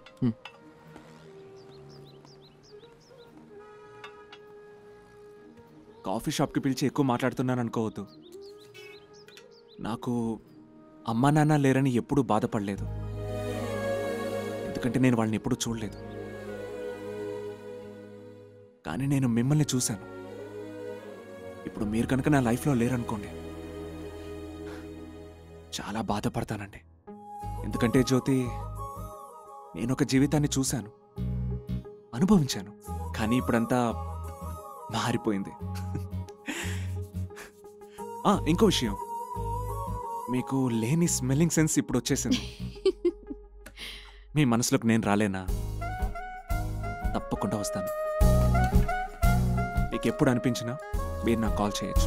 coffee షాప్కి పిలిచి ఎక్కువ మాట్లాడుతున్నాను అనుకోవద్దు నాకు అమ్మా నాన్న లేరని ఎప్పుడూ బాధపడలేదు ఎందుకంటే నేను వాళ్ళని ఎప్పుడూ చూడలేదు కానీ నేను మిమ్మల్ని చూశాను ఇప్పుడు మీరు కనుక నా లైఫ్లో లేరనుకోండి చాలా బాధపడతానండి ఎందుకంటే జ్యోతి నేను ఒక జీవితాన్ని చూశాను అనుభవించాను కానీ ఇప్పుడంతా మారిపోయింది ఆ, ఇంకో విషయం మీకు లేని స్మెల్లింగ్ సెన్స్ ఇప్పుడు వచ్చేసింది మీ మనసులోకి నేను రాలేనా తప్పకుండా వస్తాను మీకు ఎప్పుడు అనిపించినా మీరు నాకు కాల్ చేయొచ్చు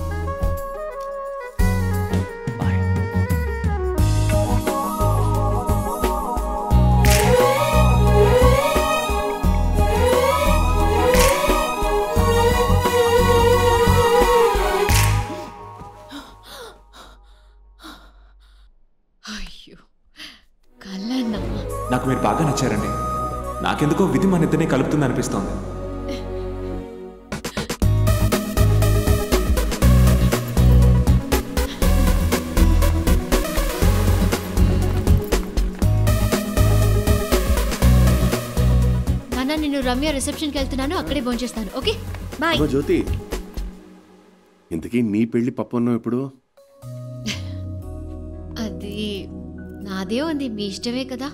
అయ్యో కళ్ళన్నా నాకు మీరు బాగా నచ్చారండి నాకెందుకో విధి మన ఇద్దరిని కలుపుతుంది అనిపిస్తోంది నాన్న నేను రమ్య రిసెప్షన్కి వెళ్తున్నాను అక్కడే భోంచేస్తాను ఓకే బాయ్ అమ్మా జ్యోతి ఇంతకీ నీ పెళ్లి పప్పన్నం ఎప్పుడు అది నాదే ఉంది మీ ఇష్టమే కదా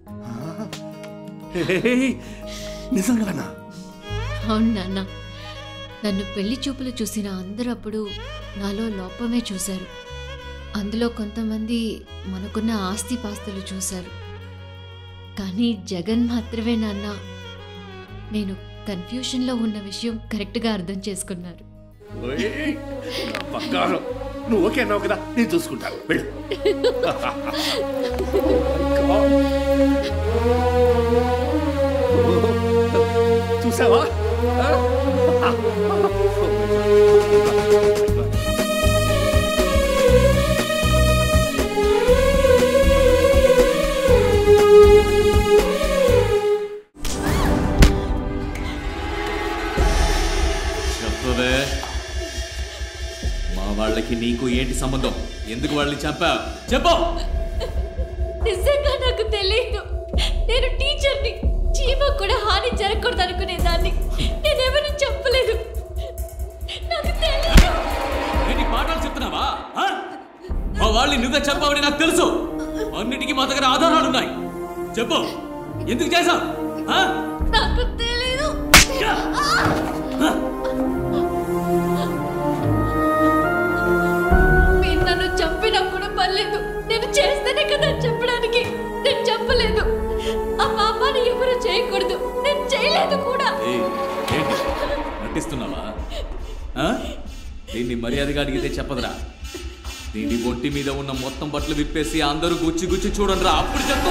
నిజంగానా అవును నాన్న నన్ను పెళ్లి చూపులు చూసిన అందరూ అప్పుడు నాలో లోపమే చూశారు అందులో కొంతమంది మనకున్న ఆస్తి పాస్తులు చూశారు కానీ జగన్ మాత్రమే నాన్న నేను కన్ఫ్యూషన్లో ఉన్న విషయం కరెక్ట్గా అర్థం చేసుకున్నారు ఓయ్, నా బంగారం నువ్వు ఓకే అన్నావు కదా నేను చూసుకుంటాను వెళ్ళు చూసావా చెప్పవే మా వాళ్ళకి నీకు ఏంటి సంబంధం ఎందుకు వాళ్ళని చంపా చెప్పు నిజంగా నాకు తెలియదు నేను టీచర్ని చీమ కూడా హాని జరగకూడదు అనుకునేదాన్ని నేనెవరు చెప్పలేదు నాకు తెలియదు ఏంటి పాఠాలు చెప్తున్నావా ఆ? మా వాళ్ళని నువ్వే చెప్పావని నాకు తెలుసు అన్నిటికీ మా దగ్గర ఆధారాలు ఉన్నాయి చెప్పు ఎందుకు చేశావు ఆ? నాకు తెలీదు మీరు నన్ను చంపినా కూడా పర్లేదు నేను చేస్తేనే కదా చెప్పడానికి నేను చెప్పలేదు ఆ పాపాన్ని ఎవరు చేయకూడదు నేను చేయలేదు కూడా ఏయ్, ఏంటి నటిస్తున్నావా ఆ? దీన్ని మర్యాదగా అడిగితే చెప్పదురా దీని ఒంటి మీద ఉన్న మొత్తం బట్టలు విప్పేసి అందరూ గుచ్చి గుచ్చి చూడండి రా అప్పుడు చెప్తా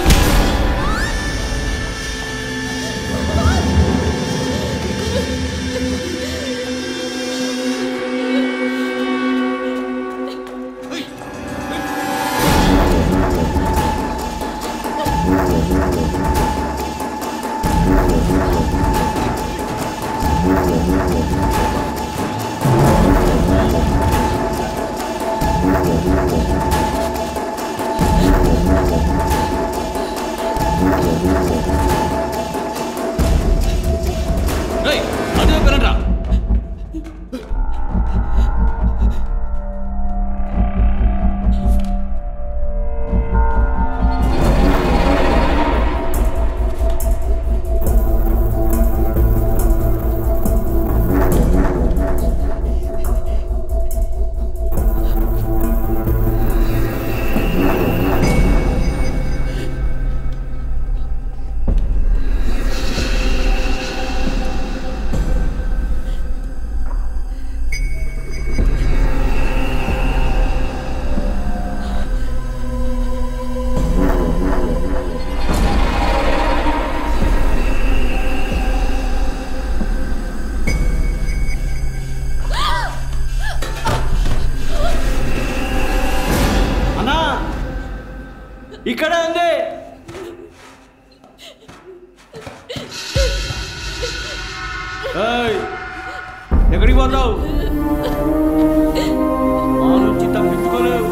రేయ్, అదే పిల్లరా అన్నా ఇక్కడే ఉంది ఏయ్, ఎక్కడికి పోతావు మా నుంచి తప్పించుకోలేవు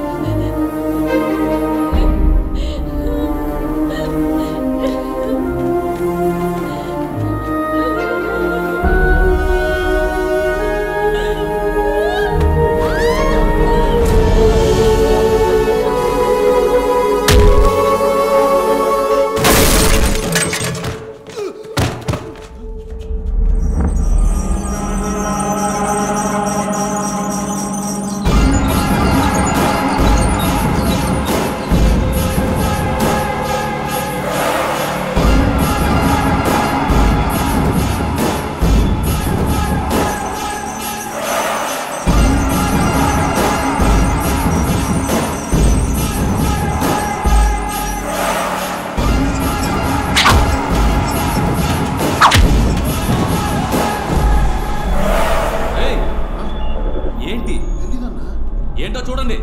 ఏయ్, ఏంటి ఏంటో చూడండి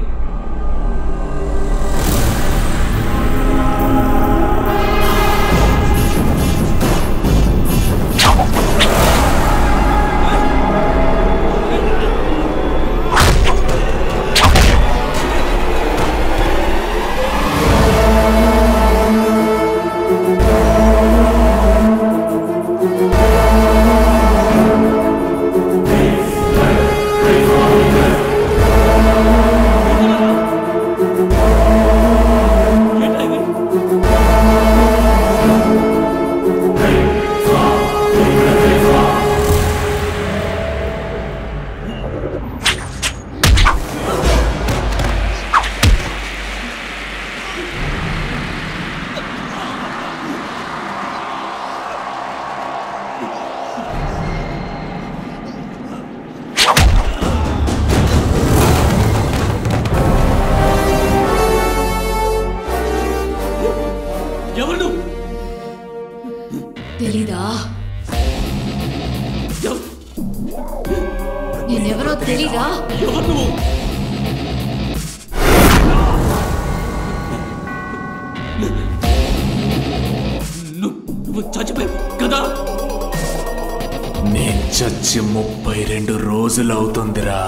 Hey! చనిపోయి రెండు రోజులు అవుతుందిరా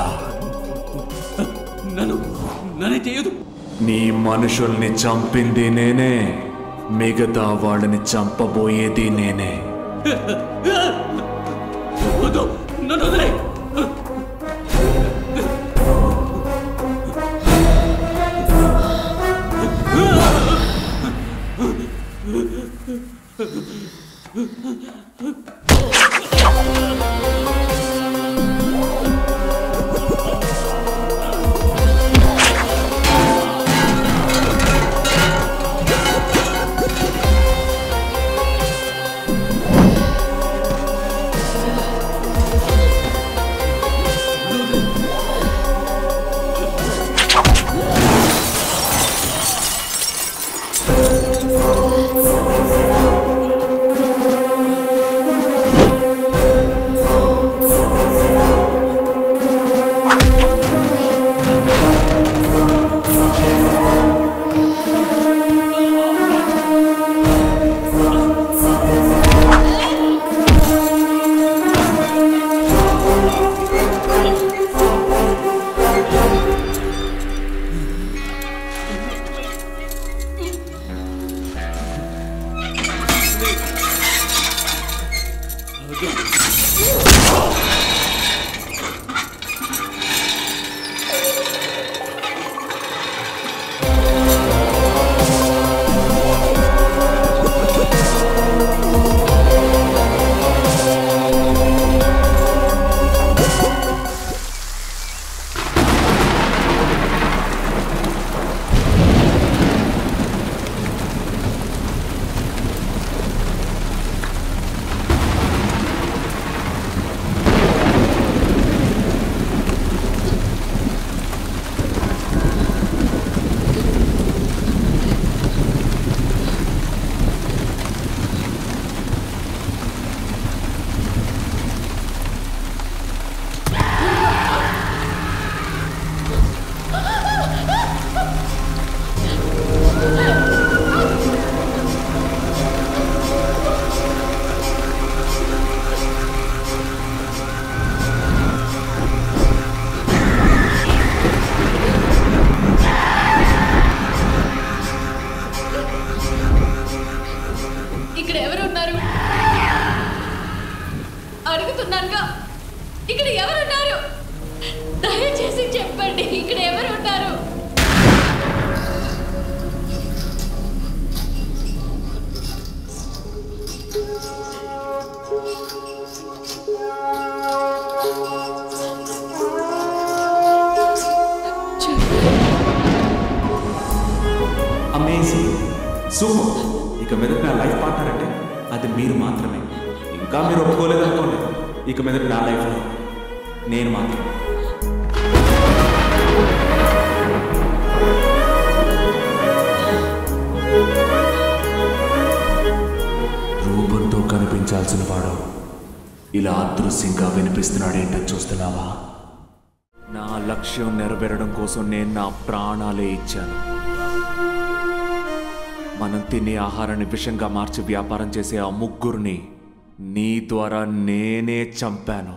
నన్ను నన్నే చేయదు నీ మనుషుల్ని చంపింది నేనే మిగతా వాళ్ళని చంపబోయేది నేనే వద్దు నన్ను వదిలే ఇక్కడ ఎవరు ఉన్నారు అడుగుతున్నానుగా ఇక్కడ ఎవరు ఉన్నారు దయచేసి చెప్పండి ఇక్కడ ఎవరు ఉన్నారు అమేజింగ్ సూపర్ ఇక మీద నా లైఫ్ పార్ట్నర్ అంటే అది మీరు మాత్రమే ఇంకా మీరు ఒప్పుకోలేదు అనుకోండి ఇక మీద నా లైఫ్లో నేను మాత్రం రూపంతో కనిపించాల్సిన వాడు ఇలా అదృశ్యంగా వినిపిస్తున్నాడేంటో చూస్తున్నావా నా లక్ష్యం నెరవేరడం కోసం నేను నా ప్రాణాలే ఇచ్చాను మనం తినే ఆహారాన్ని విషంగా మార్చి వ్యాపారం చేసే ఆ ముగ్గురిని నీ ద్వారా నేనే చంపాను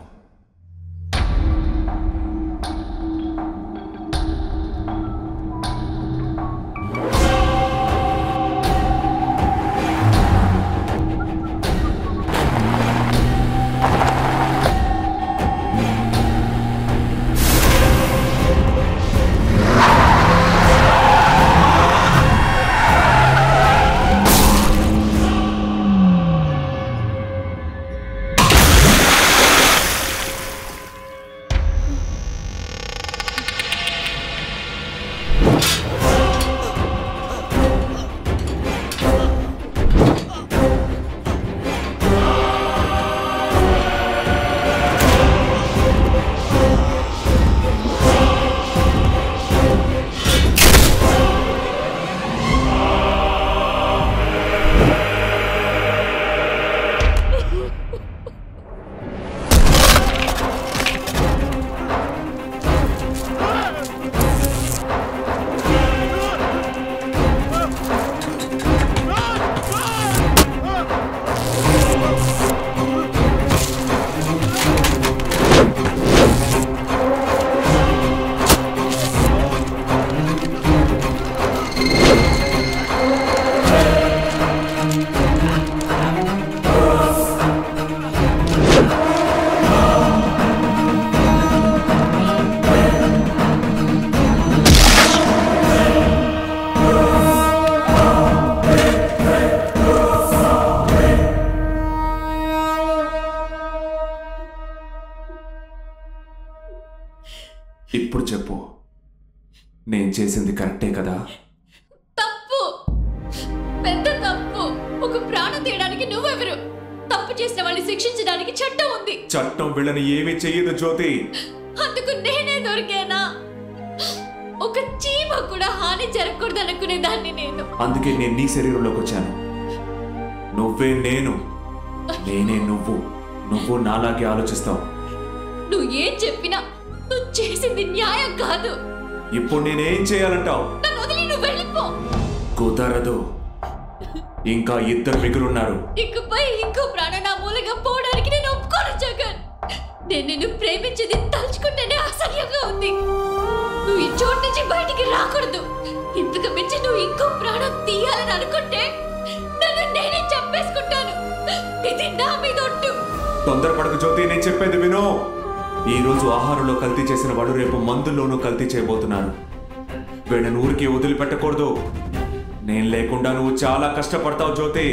నేను చేసింది కరెక్టే కదా తప్పు పెద్ద తప్పు ఒక ప్రాణం తీయడానికి నువ్వెవరు తప్పు చేసిన వాళ్ళని శిక్షించడానికి చట్టం ఉంది చట్టం వీళ్ళని ఏమీ చెయ్యదు జ్యోతి అందుకు నేనే దొరికేనా ఒక చీమ కూడా హాని జరగకూడదు అనుకునే దాన్ని నేను అందుకే నేను నీ శరీరంలోకి వచ్చాను నువ్వే నేను నేనే నువ్వు నువ్వు నాలాగే ఆలోచిస్తావు నువ్వు ఏం చెప్పినా నువ్వు చేసింది న్యాయం కాదు ఇప్పుడు నేనేం చేయాలంటావు నన్ను వదిలి నువ్వు వెళ్ళిపో కుదరదు ఇంకా ఇద్దరు మిగులున్నారు ఇకపై ఇంకో ప్రాణం నా మూలంగా పోవడానికి నేను ఒప్పుకోను జగన్ నేను నిన్ను ప్రేమించేది తలుచుకుంటేనే అసహ్యంగా ఉంది నువ్వు ఈ చోటు నుంచి బయటికి రాకూడదు ఇంతకు మించి నువ్వు ఇంకో ప్రాణం తీయాలని అనుకుంటే నన్ను నేనే చంపేసుకుంటాను ఇది నా మీద ఒట్టు తొందరపడకు జ్యోతి నేను చెప్పేది విను ఈ రోజు ఆహారంలో కల్తీ చేసిన వాడు రేపు మందుల్లోనూ కల్తీ చేయబోతున్నారు వీళ్ళని ఊరికి వదిలిపెట్టకూడదు నేను లేకుండా నువ్వు చాలా కష్టపడతావు జ్యోతి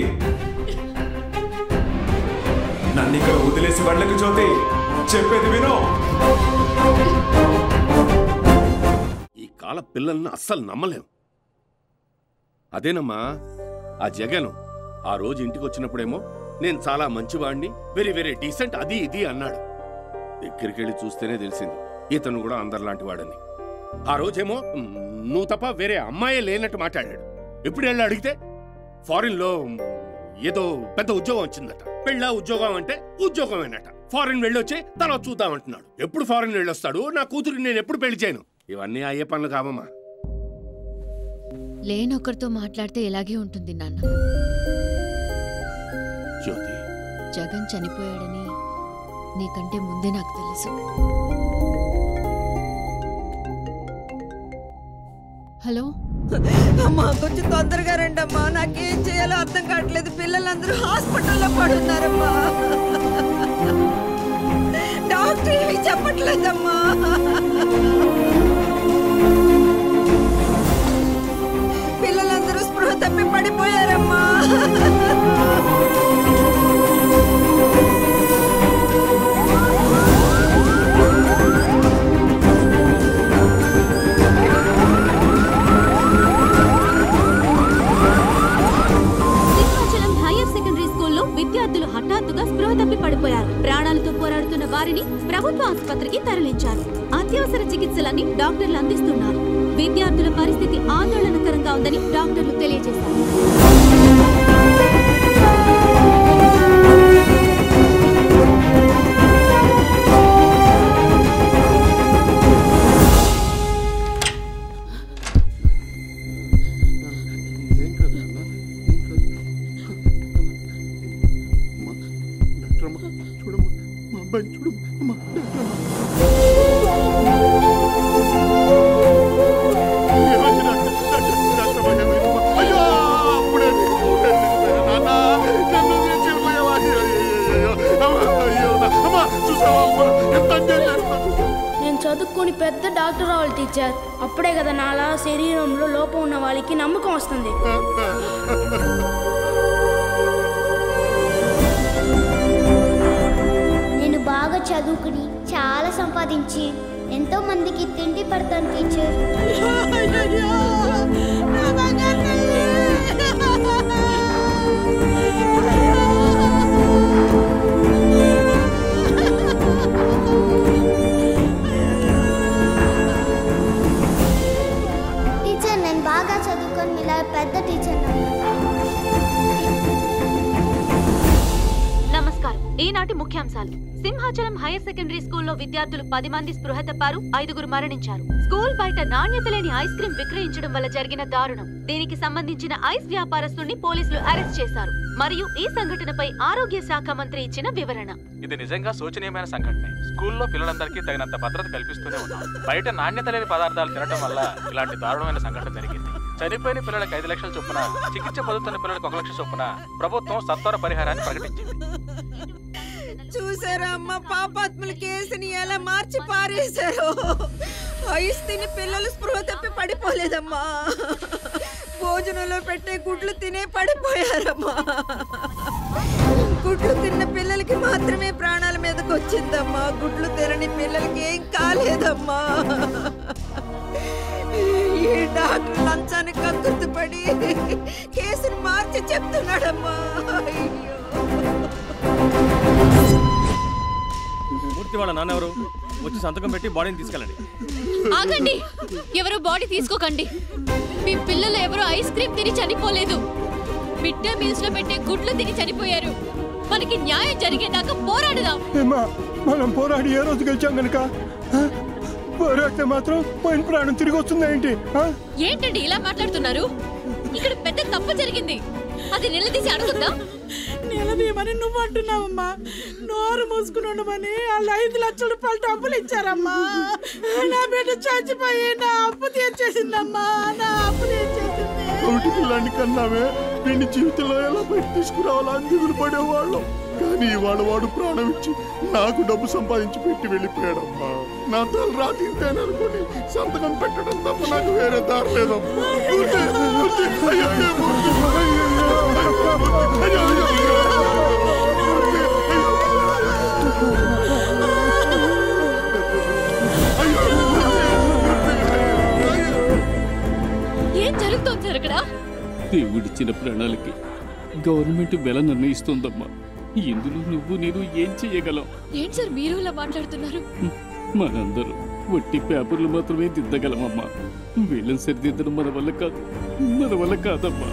నన్ను ఇక్కడ వదిలేసి వెళ్ళకు జ్యోతి చెప్పేది విను ఈ కాల పిల్లల్ని అస్సలు నమ్మలేం అదేనమ్మా ఆ జగన్ ఆ రోజు ఇంటికి వచ్చినప్పుడేమో నేను చాలా మంచివాడిని వెరీ వెరీ డీసెంట్ అది ఇది అన్నాడు దగ్గరికి వెళ్ళి చూస్తేనే తెలిసింది ఇతను కూడా అందరిలాంటి వాడని ఆ రోజేమో "మ్, నువ్వు తప్ప వేరే అమ్మాయే లేనట్టు మాట్లాడాడు ఎప్పుడు వెళ్ళి అడిగితే ఫారిన్ లో మ్, ఏదో పెద్ద ఉద్యోగం వచ్చిందట పెళ్ళా ఉద్యోగం అంటే ఉద్యోగమేనట ఫారిన్ వెళ్ళొచ్చి తర్వాత చూద్దాం అంటున్నాడు ఎప్పుడు ఫారిన్ వెళ్ళొస్తాడు నా కూతురికి నేను ఎప్పుడు పెళ్లి చేయను ఇవన్నీ అయ్యే పనులు కావమ్మా లేనొకరితో మాట్లాడితే ఇలాగే ఉంటుంది నాన్న జ్యోతి జగన్ చనిపోయాడని నీకంటే ముందే నాకు తెలుసు హలో అమ్మా కొంచెం తొందరగా రండి అమ్మా నాకేం చేయాలో అర్థం కావట్లేదు పిల్లలందరూ హాస్పిటల్లో పడున్నారమ్మా డాక్టర్ ఏమీ చెప్పట్లేదమ్మా పిల్లలందరూ స్పృహ తప్పి పడిపోయారమ్మా సింహాచలం హైయర్ సెకండరీ స్కూల్లో విద్యార్థులు హఠాత్తుగా స్పృహ తప్పి పడిపోయారు ప్రాణాలతో పోరాడుతున్న వారిని ప్రభుత్వ ఆసుపత్రికి తరలించారు అత్యవసర చికిత్సలన్నీ డాక్టర్లు అందిస్తున్నారు విద్యార్థుల పరిస్థితి ఆందోళనకరంగా ఉందని డాక్టర్లు తెలియజేశారు నేను చదువుకొని పెద్ద డాక్టర్ అవ్వాలి టీచర్ అప్పుడే కదా నాలా శరీరంలో లోపం ఉన్న వాళ్ళకి నమ్మకం వస్తుంది నేను బాగా చదువుకుని చాలా సంపాదించి ఎంతో మందికి తిండి పడతాను టీచర్ టీచర్ నేను బాగా చదువుకొని ఇలా పెద్ద టీచర్ నమస్కారం ఈనాటి ముఖ్యాంశాలు సింహాచలం హైయర్ సెకండరీ స్కూల్లో విద్యార్థులు పది మంది స్పృహ తప్పారు ఐదుగురు మరణించారు స్కూల్ బయట నాణ్యత లేని ఐస్ క్రీం విక్రయించడం వల్ల జరిగిన దారుణం దీనికి సంబంధించిన ఐస్ వ్యాపారస్తుల్ని పోలీసులు అరెస్ట్ చేశారు మరియు ఈ సంఘటనపై ఆరోగ్య శాఖ మంత్రి ఇచ్చిన వివరణ ఇది నిజంగా శోచనీయమైన సంఘటనే స్కూల్లో పిల్లలందరికీ తగినంత భద్రత కల్పిస్తూనే ఉన్నాం బయట నాణ్యత లేని పదార్థాలు తినడం వల్ల ఇలాంటి దారుణమైన సంఘటన జరిగింది చనిపోయిన పిల్లలకు ఐదు లక్షల చొప్పున చికిత్స పొందుతున్న పిల్లలకు ఒక లక్ష చొప్పున ప్రభుత్వం సత్వర పరిహారాన్ని ప్రకటించింది చూసారా అమ్మ పాపాత్ముల కేసుని ఎలా మార్చి పారేశారు ఐస్ తిని పిల్లలు స్పృహ తప్పి పడిపోలేదమ్మా భోజనంలో పెట్టే గుడ్లు తినే పడిపోయారమ్మా గుడ్లు తిన్న పిల్లలకి మాత్రమే ప్రాణాల మీదకి వచ్చిందమ్మా గుడ్లు తినని పిల్లలకి ఏం కాలేదమ్మా ఈ డాక్టర్ లంచానికి కక్కుర్తిపడి కేసుని మార్చి చెప్తున్నాడమ్మా అయ్యో. మూర్తి వాళ్ళ నాన్న ఎవరు వచ్చి సంతకం పెట్టి బాడీని తీసుకెళ్ళండి ఆగండి ఎవరు బాడీ తీసుకోకండి మీ పిల్లలు ఎవరు ఐస్ క్రీమ్ తిని చనిపోలేదు మిడ్ డే మీల్స్ లో పెట్టే గుడ్లు తిని చనిపోయారు మనకి న్యాయం జరిగేదాకా పోరాడుదాం ఏమా మనం పోరాడి ఏ రోజు గెలిచాం గనుక ఆ? పోరాడితే మాత్రం పోయిన ప్రాణం తిరిగి వస్తుందా ఏంటి ఆ? ఏంటండి ఇలా మాట్లాడుతున్నారు ఇక్కడ పెద్ద తప్పు జరిగింది అది నిలదీసి అడుగుద్దా నిలదీయమని నువ్వు అంటున్నావమ్మా నోరు మూసుకుని ఉండమని వాళ్ళు ఐదు లక్షల రూపాయలు డబ్బులు ఇచ్చారమ్మా నా బిడ్డ చచ్చిపోయి నా అప్పు తీర్చేసిందమ్మా నా అప్పు తీర్చేసింది ఒకటి పిల్లాన్ని కన్నామే వీడిని జీవితంలో ఎలా బయట తీసుకురావాలా అని దిగులు పడేవాళ్ళం కానీ ఇవాళ వాడు ప్రాణం ఇచ్చి నాకు డబ్బు సంపాదించి పెట్టి వెళ్ళిపోయాడమ్మా నా తల రాతి అనుకుని సంతకం పెట్టడం తప్ప నాకు వేరే దారి లేదమ్మా ఊరికే, ఊరికే, అయ్యో, అయ్యో, ఊరికే, అయ్యో, అయ్యో, అయ్యో, ఏం జరుగుతోంది సార్ ఇక్కడ దేవుడిచ్చిన ప్రాణాలకి గవర్నమెంట్ వెల నిర్ణయిస్తోందమ్మా ఇందులో నువ్వు నేను ఏం చేయగలం ఏంటి సార్ మీరు ఇలా మాట్లాడుతున్నారు మనందరం వట్టి పేపర్లు మాత్రమే దిద్దగలమమ్మా వీళ్ళని సరిదిద్దడం మన వల్ల కాదు మన వల్ల కాదమ్మా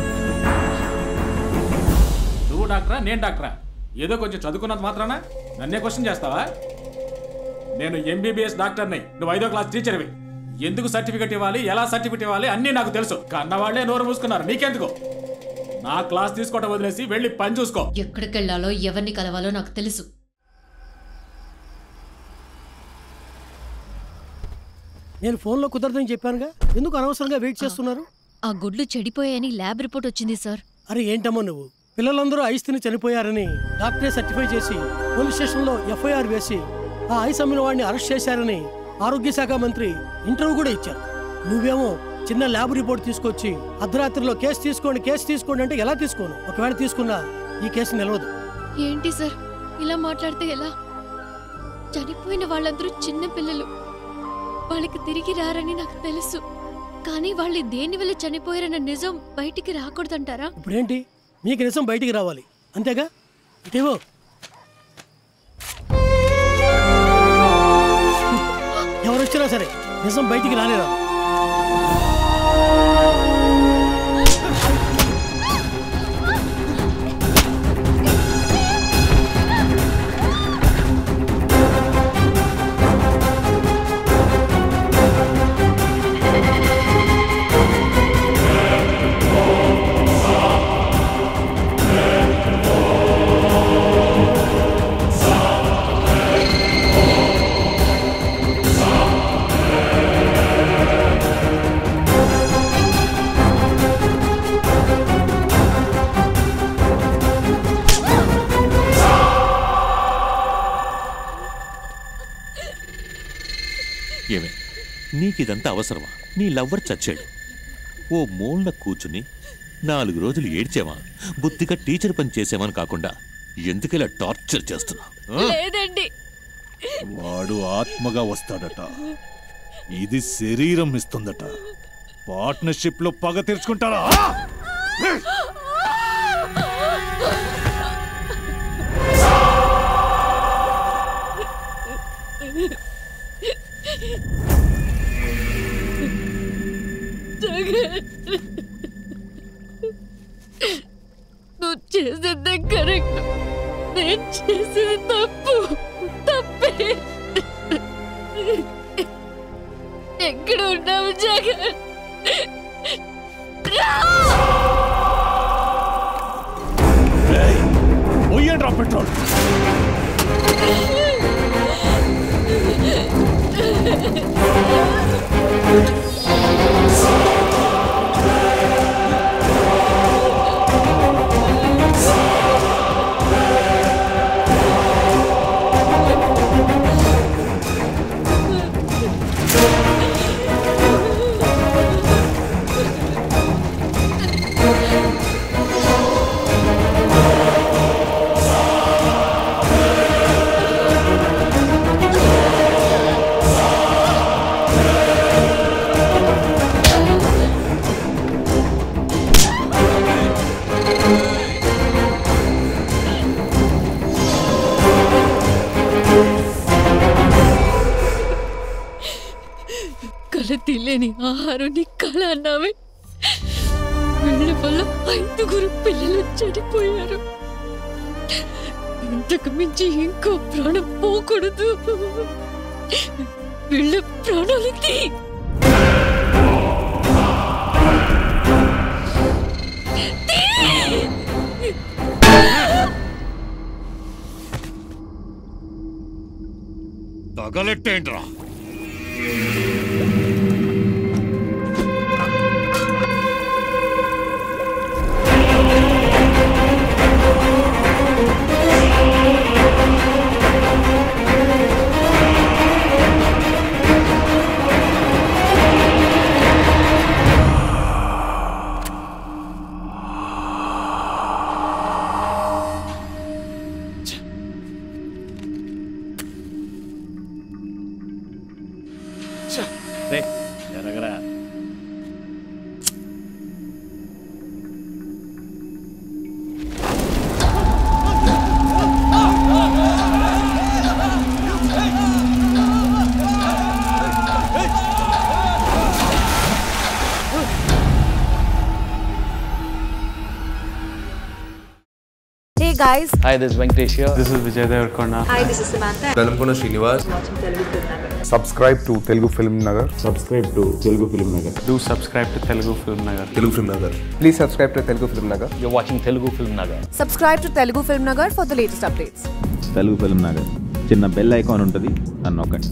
నువ్వు డాక్టరా నేను డాక్టరా ఏదో కొంచెం చదువుకున్నంత మాత్రాన నన్నే క్వశ్చన్ చేస్తావా నేను ఎంబీబీఎస్ డాక్టర్ని నువ్వు ఐదో క్లాస్ టీచర్వి ఎందుకు సర్టిఫికెట్ ఇవ్వాలి ఎలా సర్టిఫికెట్ ఇవ్వాలి అన్నీ నాకు తెలుసు కన్నవాళ్లే నోరు మూసుకున్నారు నీకెందుకు నా క్లాస్ తీసుకోవడం వదిలేసి వెళ్ళి పని చూసుకో ఎక్కడికి వెళ్ళాలో ఎవరిని కలవాలో నాకు తెలుసు నేను ఫోన్లో కుదరదని చెప్పానుగా ఎందుకు అనవసరంగా వెయిట్ చేస్తున్నారు ఆ గుడ్లు చెడిపోయాయని ల్యాబ్ రిపోర్ట్ వచ్చింది సార్ అరే ఏంటమ్మా నువ్వు పిల్లలందరూ ఐస్ తిని చనిపోయారని డాక్టరే సర్టిఫై చేసి పోలీస్ స్టేషన్లో ఎఫ్ఐఆర్ వేసి ఆ ఐస్ అమ్మిన వాడిని అరెస్ట్ చేశారని ఆరోగ్య శాఖ మంత్రి ఇంటర్వ్యూ కూడా ఇచ్చారు నువ్వేమో చిన్న ల్యాబ్ రిపోర్ట్ తీసుకొచ్చి అర్ధరాత్రిలో కేసు తీసుకోండి కేసు తీసుకోండి అంటే ఎలా తీసుకోను ఒకవేళ తీసుకున్నా ఈ కేసు నిలవదు ఏంటి సార్ ఇలా మాట్లాడితే ఎలా చనిపోయిన వాళ్ళందరూ చిన్న పిల్లలు వాళ్ళకి తిరిగి రారని నాకు తెలుసు కానీ వాళ్ళు దేని వల్ల చనిపోయారన్న నిజం బయటికి రాకూడదంటారా ఇప్పుడేంటి నీకు నిజం బయటికి రావాలి అంతేగా ఇటేవో ఎవరు వచ్చినా సరే నిజం బయటికి రాలేరా ఏమే నీకిదంతా అవసరమా నీ లవ్వర్ చచ్చాడు ఓ మూలన కూర్చుని నాలుగు రోజులు ఏడ్చావా బుద్ధిగా టీచర్ పని చేసామని కాకుండా ఎందుకిలా టార్చర్ చేస్తున్నా లేదండి వాడు ఆత్మగా వస్తాడట ఇది శరీరం ఇస్తుందట పార్ట్నర్షిప్ లో పగ తీర్చుకుంటారా జగన్ నువ్వు చేసిందే కరెక్ట్ నేను చేసింది తప్పు తప్పే ఎక్కడ ఉన్నావు జగన్ రా! పోయండి రా పెట్రోల్ ఆ ఆహారం నీ కళ అన్నావే వీళ్ళ వల్ల ఐదుగురు పిల్లలు చనిపోయారు ఇంతకు మించి ఇంకో ప్రాణం పోకూడదు వీళ్ళ ప్రాణాలు తీ తగలెట్టేంట్రా రే జరగరా Hey guys. Hi, this is Venkatesh here. This is Vijay Devarkonda. Hi, this is Samantha. Velamkona Srinivas. Subscribe to Telugu film Nagar Subscribe to Telugu Film Nagar. Do subscribe to Telugu Film Nagar. Telugu film Nagar please subscribe to Telugu film Nagar You're watching Telugu Film Nagar. Subscribe to Telugu Film Nagar for the latest updates. Telugu film Nagar చిన్న bell icon ఉంటుంది అని నొక్కండి